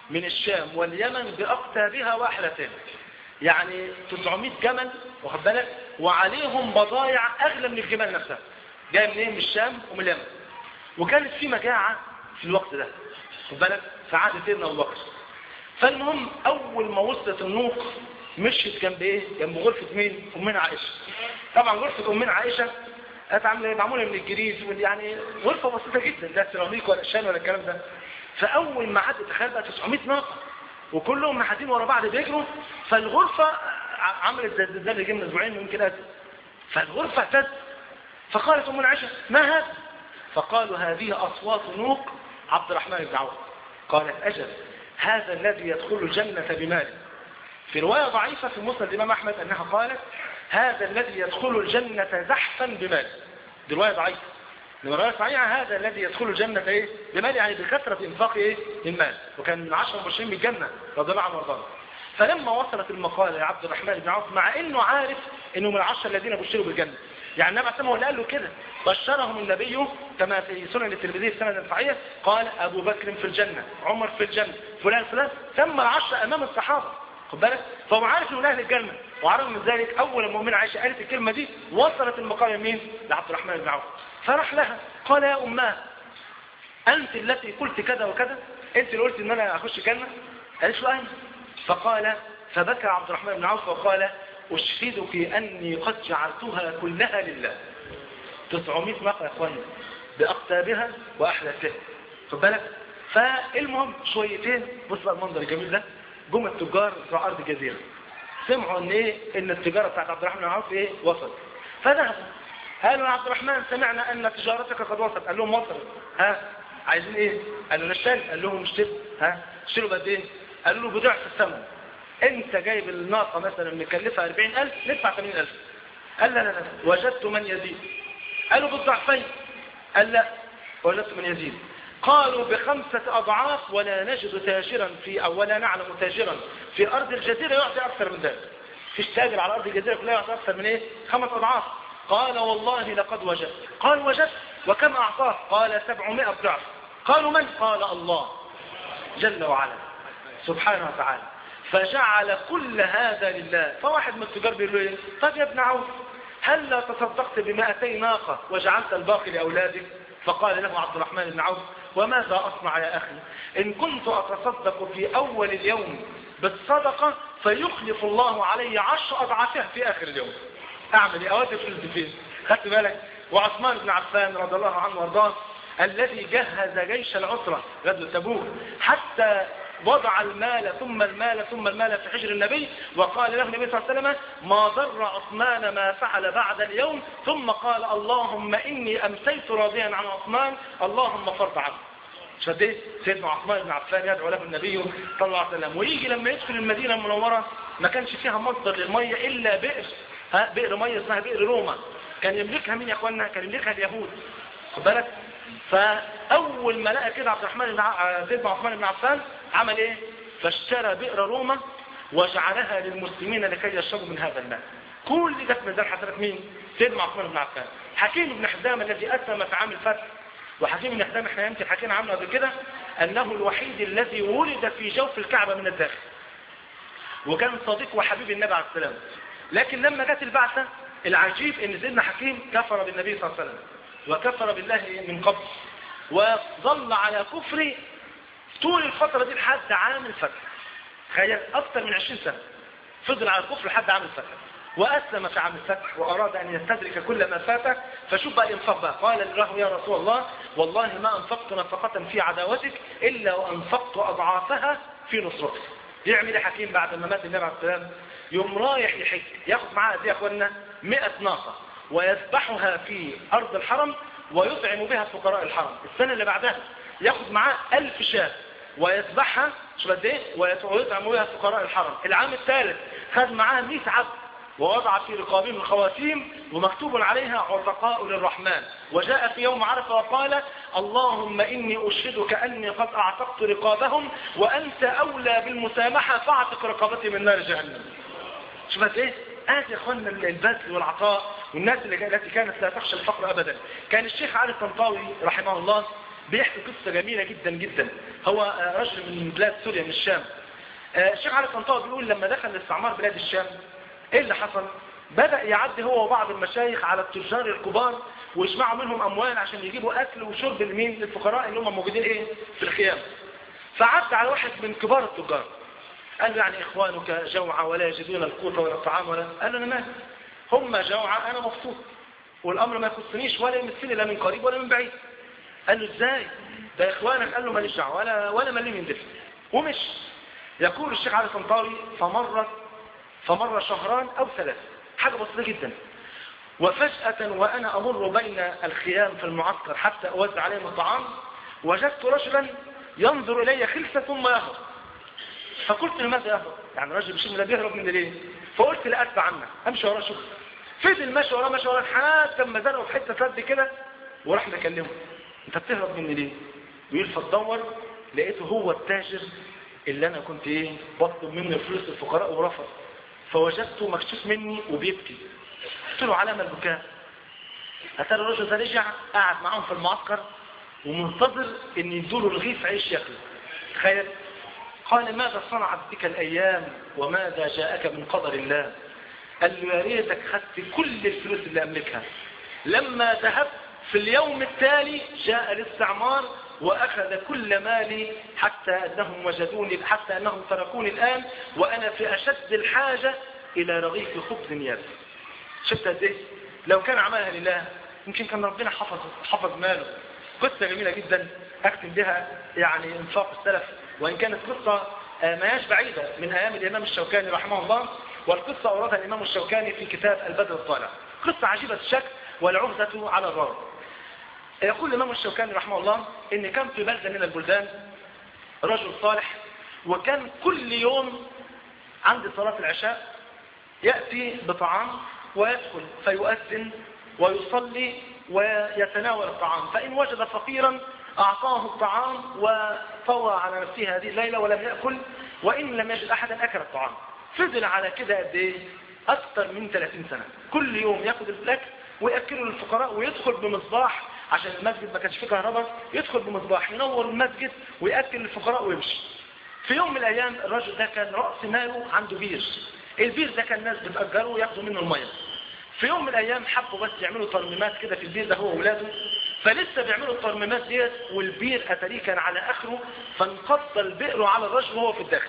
من الشام واليمن بأقتابها وأحلتها يعني 900 جمل واخد بالك وعليهم بضايع أغلى من الجمال نفسها جاي منين من الشام ومن اليمن وكانت في مجاعة في الوقت ده خد بالك في عهد سيدنا أبو بكر فالمهم أول ما وصلت النوق مشيت جنب إيه؟ جنب غرفة مين؟ أمنا عائشة طبعا غرفة أمنا عائشة كانت عامله معموله من الجريد يعني غرفه بسيطه جدا لا سيراميك ولا شان ولا الكلام ده فاول ما عدت تخيل بقى 900 ناقه وكلهم محاتين ورا بعض بيجروا فالغرفه عملت زي الزلزال اللي جه من اسبوعين يمكن اسف فالغرفه اهتزت فقالت ام العشاء ما هذا فقالوا هذه اصوات نوق عبد الرحمن بن عوف قالت اجل هذا الذي يدخل الجنه بماله في روايه ضعيفه في مسند الامام احمد انها قالت هذا الذي يدخل الجنة زحفا بمال دي رواية ضعيفة لما رواية صحيحة هذا الذي يدخل الجنة ايه بمال يعني بكثرة انفاق ايه المال وكان من عشر مبشرين بالجنة رضي الله عنه وارضاه فلما وصلت المقالة يا عبد الرحمن بن عوف مع انه عارف انه من العشر الذين بشروا بالجنة يعني النبي عليه الصلاه قال له كده بشرهم النبي كما في سنن الترمذي في سند صحيح قال ابو بكر في الجنه عمر في الجنه فلان فلان ثم العشر امام الصحابه خد بالك فهو عارف انه من اهل الجنه وعرف من ذلك اول ما المؤمنه عائشه قالت الكلمه دي وصلت المقام مين لعبد الرحمن بن عوف فراح لها قال يا اماه انت التي قلت كذا وكذا انت اللي قلت ان انا اخش الجنه قالت له اين فقال فبكى عبد الرحمن بن عوف وقال اشهدك اني قد جعلتها كلها لله 900 ناقه يا اخوانا باقتابها واحلاسها خد بالك فالمهم شويتين بص بقى المنظر الجميل ده جم التجار بتوع ارض الجزيره سمعوا ان ايه ان التجاره بتاعت عبد الرحمن بن عوف ايه وصلت فذهبوا قالوا يا عبد الرحمن سمعنا ان تجارتك قد وصلت قال لهم وصلت ها عايزين ايه قالوا نشتري قال لهم نشتري ها اشتروا بقد ايه قالوا له بضعف الثمن انت جايب الناقه مثلا مكلفها 40000 ندفع 80000 قال لا لا لا وجدت من يزيد قالوا بالضعفين قال لا وجدت من يزيد قالوا بخمسة أضعاف ولا نجد تاجرا في أو ولا نعلم تاجرا في أرض الجزيرة يعطي أكثر من ذلك فيش تاجر على أرض الجزيرة كلها يعطي أكثر من إيه خمس أضعاف قال والله لقد وجدت قال وجدت وكم أعطاه قال سبعمائة ضعف قالوا من قال الله جل وعلا سبحانه وتعالى فجعل كل هذا لله فواحد من التجار بيقول له ايه طب يا ابن عوف هل لا تصدقت بمائتي ناقة وجعلت الباقي لأولادك فقال له عبد الرحمن بن عوف وماذا أصنع يا أخي إن كنت أتصدق في أول اليوم بالصدقة فيخلف الله علي عشر أضعافها في آخر اليوم أعمل إيه أودي فلوس فين خدت بالك وعثمان بن عفان رضي الله عنه وارضاه الذي جهز جيش العسرة غزوة تبوك حتى وضع المال ثم المال ثم المال في حجر النبي وقال له النبي صلى الله عليه وسلم ما ضر عثمان ما فعل بعد اليوم ثم قال اللهم إني أمسيت راضيا عن عثمان اللهم فرض عنه شديه سيدنا عثمان بن عفان يدعو له النبي صلى الله عليه وسلم ويجي لما يدخل المدينة المنورة ما كانش فيها مصدر للمية إلا بئر ها بئر مية اسمها بئر روما كان يملكها مين يا اخوانا كان يملكها اليهود خد بالك فأول ما لقى كده عبد الرحمن بن ع- سيدنا عثمان بن عفان عمل ايه فاشترى بئر روما وجعلها للمسلمين لكي يشربوا من هذا الماء كل ده في ميزان حسنات مين سيدنا عثمان بن عفان حكيم بن حزام الذي اسلم في عام الفتح وحكيم بن حزام احنا يمكن حكينا عنه قبل كده انه الوحيد الذي ولد في جوف الكعبه من الداخل وكان صديق وحبيب النبي عليه السلام لكن لما جت البعثه العجيب ان سيدنا حكيم كفر بالنبي صلى الله عليه وسلم وكفر بالله من قبل وظل على كفر طول الفترة دي لحد عام الفتح تخيل أكثر من 20 سنة فضل على الكفر لحد عام الفتح وأسلم في عام الفتح وأراد أن يستدرك كل ما فاته فشوف بقى الإنفاق بقى قال له يا رسول الله والله ما أنفقت نفقة في عداوتك إلا وأنفقت أضعافها في نصرتك يعمل حكيم بعد ما مات النبي عليه السلام يوم رايح يحج ياخد معاه قد ايه يا اخوانا 100 ناقه ويذبحها في ارض الحرم ويطعم بها فقراء الحرم السنه اللي بعدها ياخد معاه 1000 شاة ويذبحها شو قد ايه ويطعم بها فقراء الحرم العام الثالث خد معاه 100 عبد ووضع في رقابهم الخواتيم ومكتوب عليها عتقاء للرحمن وجاء في يوم عرفة وقال اللهم إني أشهدك أني قد أعتقت رقابهم وأنت أولى بالمسامحة فاعتق رقابتي من نار جهنم شوفت ايه آتي يا اخوانا البذل والعطاء والناس اللي التي كانت لا تخشى الفقر ابدا كان الشيخ علي الطنطاوي رحمه الله بيحكي قصة جميلة جدا جدا هو رجل من بلاد سوريا من الشام الشيخ علي طنطاوي بيقول لما دخل لاستعمار بلاد الشام ايه اللي حصل بدأ يعدي هو وبعض المشايخ على التجار الكبار ويجمعوا منهم اموال عشان يجيبوا اكل وشرب لمين للفقراء اللي هم موجودين ايه في الخيام فعد على واحد من كبار التجار قال له يعني اخوانك جوعى ولا يجدون القوت ولا الطعام ولا قال له انا مالي هم جوعى انا مبسوط والامر ما يخصنيش ولا يمثلني لا من قريب ولا من بعيد قال له ازاي ده اخوانك قال له ماليش دعوه ولا ولا ملي من دفع ومش يقول الشيخ علي طنطاوي فمرت فمر شهران او ثلاثه حاجه بسيطه جدا وفجأة وأنا أمر بين الخيام في المعسكر حتى أوزع عليهم الطعام وجدت رجلا ينظر إلي خلفة ثم يهرب فقلت لماذا يهرب يعني رجل بشيء لا بيهرب من ليه فقلت لا أتبع عنه أمشي وراه شوف فضل ماشي وراه ماشي وراه حتى لما زنقوا في حتة سد كده وراح مكلمه أنت بتهرب مني ليه بيقول فتدور لقيته هو التاجر اللي أنا كنت إيه بطلب منه فلوس الفقراء ورفض فوجدته مكشوف مني وبيبكي قلت له علامة البكاء أتاري الرجل ده رجع قاعد معاهم في المعسكر ومنتظر ان يدوله رغيف عيش ياكله تخيل قال ماذا صنعت بك الايام وماذا جاءك من قدر الله قال له يا ريتك خدت كل الفلوس اللي املكها لما ذهبت في اليوم التالي جاء الاستعمار واخذ كل مالي حتى انهم وجدوني حتى انهم تركوني الان وانا في اشد الحاجه الى رغيف خبز يابس شفت قد ايه لو كان عملها لله يمكن كان ربنا حفظ حفظ ماله قصة جميلة جدا أختم بها يعني انفاق السلف وإن كانت قصة ما هياش بعيدة من أيام الإمام الشوكاني رحمه الله والقصة أوردها الإمام الشوكاني في كتاب البدر الطالع قصة عجيبة الشكل والعهدة على الراوي يقول الإمام الشوكاني رحمه الله إن كان في بلدة من البلدان رجل صالح وكان كل يوم عند صلاة العشاء يأتي بطعام ويدخل فيؤذن ويصلي ويتناول الطعام فإن وجد فقيرا أعطاه الطعام وطوى على نفسه هذه الليلة ولم يأكل وإن لم يجد أحدا أكل الطعام فضل على كده قد إيه أكثر من 30 سنة كل يوم يأخذ الأكل ويأكله للفقراء ويدخل بمصباح عشان المسجد ما كانش فيه كهرباء يدخل بمصباح ينور المسجد ويأكل للفقراء ويمشي في يوم من الأيام الرجل ده كان رأس ماله عنده بير البير ده كان الناس بتأجره وياخدوا منه المية في يوم من الايام حبوا بس يعملوا ترميمات كده في البير ده هو واولاده فلسه بيعملوا الترميمات ديت والبير اتاريه كان على اخره فانقض البئر على الرجل وهو في الداخل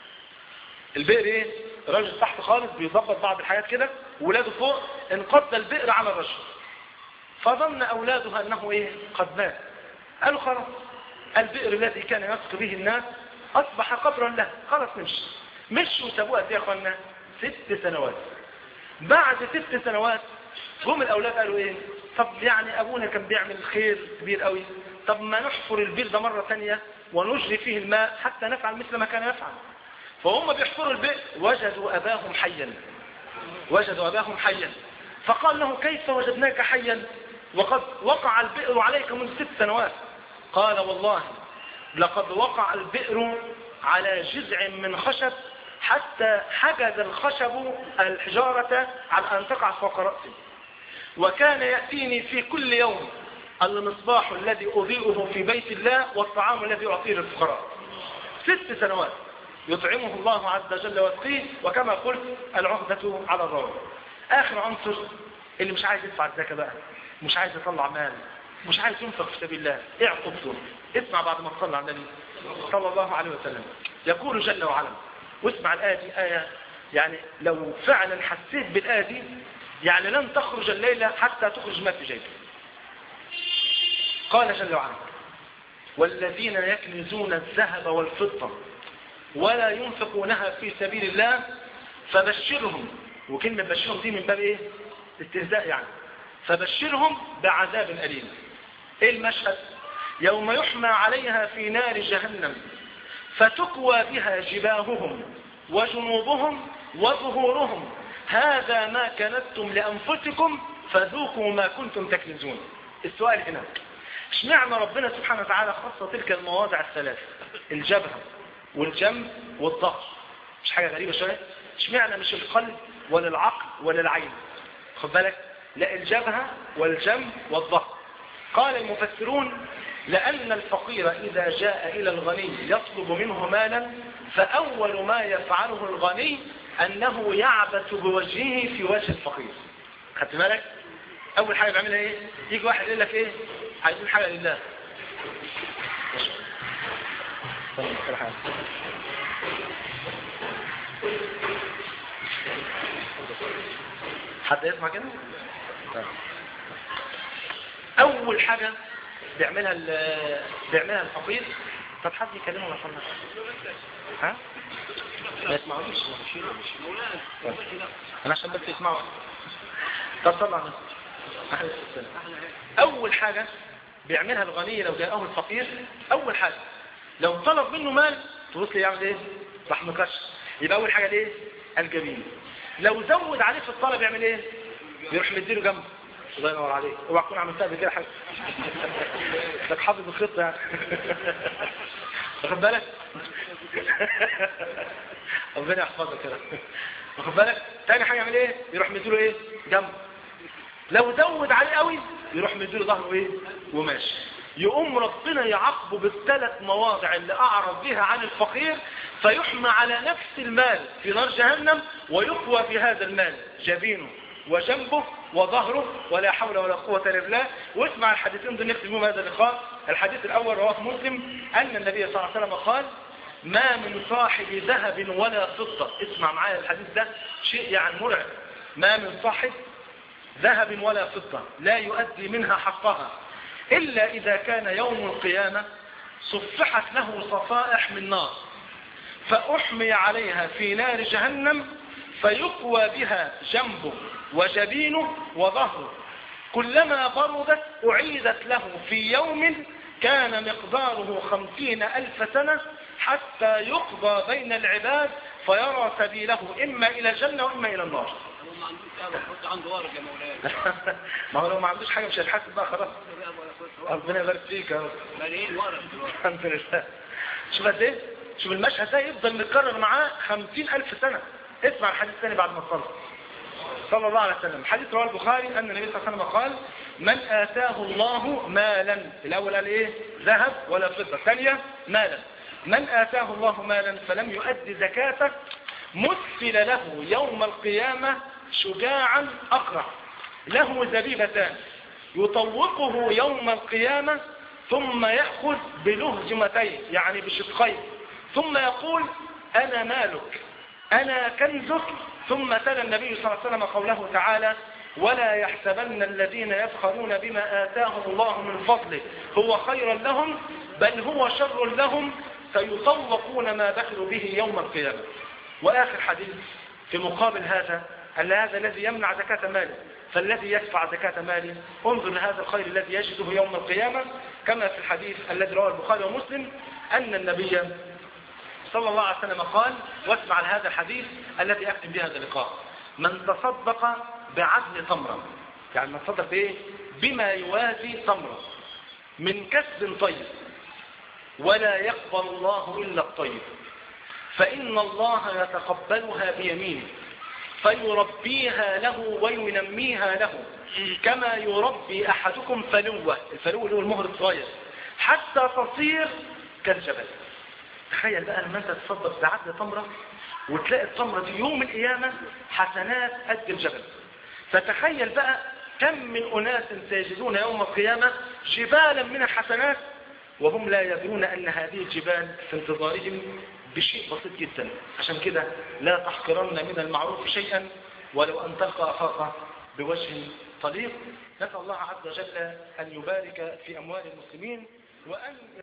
البئر ايه الراجل تحت خالص بيظبط بعض الحاجات كده وولاده فوق انقض البئر على الرجل فظن اولاده انه ايه قد مات قالوا خلاص البئر الذي كان يسقي به الناس اصبح قبرا له خلاص نمشي مشوا وسابوه قد ايه يا اخوانا ست سنوات بعد ست سنوات هم الاولاد قالوا ايه طب يعني ابونا كان بيعمل خير كبير قوي طب ما نحفر البير ده مرة ثانيه ونجري فيه الماء حتى نفعل مثل ما كان يفعل فهم بيحفروا البئر وجدوا اباهم حيا وجدوا اباهم حيا فقال له كيف وجدناك حيا وقد وقع البئر عليك منذ ست سنوات قال والله لقد وقع البئر على جذع من خشب حتى حجز الخشب الحجارة على أن تقع فوق رأسي وكان يأتيني في كل يوم المصباح الذي أضيئه في بيت الله والطعام الذي أعطيه للفقراء ست سنوات يطعمه الله عز وجل ويسقيه وكما قلت العهدة على الراوي آخر عنصر اللي مش عايز يدفع الزكاة بقى مش عايز يطلع مال مش عايز ينفق في سبيل الله اعقب له اسمع بعد ما تصلى على النبي صلى الله عليه وسلم يقول جل وعلا واسمع الآية دي آية يعني لو فعلا حسيت بالآية دي يعني لن تخرج الليلة حتى تخرج ما في جيبك قال جل وعلا والذين يكنزون الذهب والفضة ولا ينفقونها في سبيل الله فبشرهم وكلمة بشرهم دي من باب ايه استهزاء يعني فبشرهم بعذاب أليم ايه المشهد يوم يحمى عليها في نار جهنم فتكوى بها جباههم وجنوبهم وظهورهم هذا ما كنتم لأنفسكم فذوقوا ما كنتم تكنزون السؤال هنا اشمعنى ربنا سبحانه وتعالى خص تلك المواضع الثلاث الجبهة والجنب والظهر مش حاجة غريبة شوية اشمعنى مش القلب ولا العقل ولا العين خد بالك لا الجبهة والجنب والظهر قال المفسرون لأن الفقير إذا جاء إلى الغني يطلب منه مالا فأول ما يفعله الغني أنه يعبث بوجهه في وجه الفقير خدت بالك؟ أول حاجة بيعملها إيه؟ يجي واحد يقول لك إيه؟ عايزين حاجة لله حد يسمع كده؟ أول حاجة بيعملها بيعملها الفقير طب حد يكلمه ولا صلى ها؟ ما يسمعونيش أنا عشان بس يسمعوا طب طبعا أول حاجة بيعملها الغني لو جاءه الفقير أول حاجة لو طلب منه مال تبص لي يعمل ايه راح مكش يبقى أول حاجة ايه الجميل لو زود عليه في الطلب يعمل ايه يروح مديله جنبه الله ينور عليك اوعى تكون عملتها قبل كده حاجه انك حافظ الخطه يعني واخد بالك ربنا يحفظك كده واخد بالك تاني حاجه يعمل ايه يروح مديله ايه جنبه لو زود عليه قوي يروح مديله ظهره ايه وماشي يقوم ربنا يعاقبه بالثلاث مواضع اللي اعرض بها عن الفقير فيحمى على نفس المال في نار جهنم ويقوى في هذا المال جبينه وجنبه وظهره ولا حول ولا قوة الا بالله واسمع الحديثين دول نختم بهم هذا اللقاء الحديث الأول رواه مسلم أن النبي صلى الله عليه وسلم قال ما من صاحب ذهب ولا فضة اسمع معايا الحديث ده شيء يعني مرعب ما من صاحب ذهب ولا فضة لا يؤدي منها حقها إلا إذا كان يوم القيامة صفحت له صفائح من نار فأحمي عليها في نار جهنم فيقوى بها جنبه وجبينه وظهره كلما بردت أعيدت له في يوم كان مقداره خمسين ألف سنة حتى يقضى بين العباد فيرى سبيله إما إلى الجنة وإما إلى النار ما هو لو ما عندوش حاجة مش هيتحاسب بقى خلاص ربنا يبارك فيك يا رب الحمد لله شوف قد ايه شوف المشهد ده يفضل متكرر معاه خمسين ألف سنة اسمع الحديث الثاني بعد ما صلى صلى الله عليه وسلم حديث رواه البخاري أن النبي صلى الله عليه وسلم قال من آتاه الله مالا الأول قال إيه ذهب ولا فضة الثانية مالا من آتاه الله مالا فلم يؤد زكاته مثل له يوم القيامة شجاعا أقرع له زبيبتان يطوقه يوم القيامة ثم يأخذ بلهجمتين يعني بشقين ثم يقول أنا مالك أنا كنزك ثم تلا النبي صلى الله عليه وسلم قوله تعالى ولا يحسبن الذين يفخرون بما آتاهم الله من فضله هو خيرا لهم بل هو شر لهم سيطوقون ما دخلوا به يوم القيامة وآخر حديث في مقابل هذا أن هذا الذي يمنع زكاة ماله فالذي يدفع زكاة ماله انظر لهذا الخير الذي يجده يوم القيامة كما في الحديث الذي رواه البخاري ومسلم أن النبي صلى الله عليه وسلم قال واسمع هذا الحديث الذي أختم به هذا اللقاء من تصدق بعدل تمرة يعني من تصدق بإيه؟ بما يوازي تمرة من كسب طيب ولا يقبل الله إلا الطيب فإن الله يتقبلها بيمينه فيربيها له وينميها له كما يربي أحدكم فلوة الفلوة اللي هو المهر الصغير حتى تصير كالجبل تخيل بقى لما انت تصدق بعدل تمرة وتلاقي التمرة دي يوم القيامة حسنات قد الجبل فتخيل بقى كم من أناس سيجدون يوم القيامة جبالا من الحسنات وهم لا يدرون أن هذه الجبال في انتظارهم بشيء بسيط جدا عشان كده لا تحقرن من المعروف شيئا ولو أن تلقى أخاك بوجه طليق نسأل الله عز وجل أن يبارك في أموال المسلمين وأن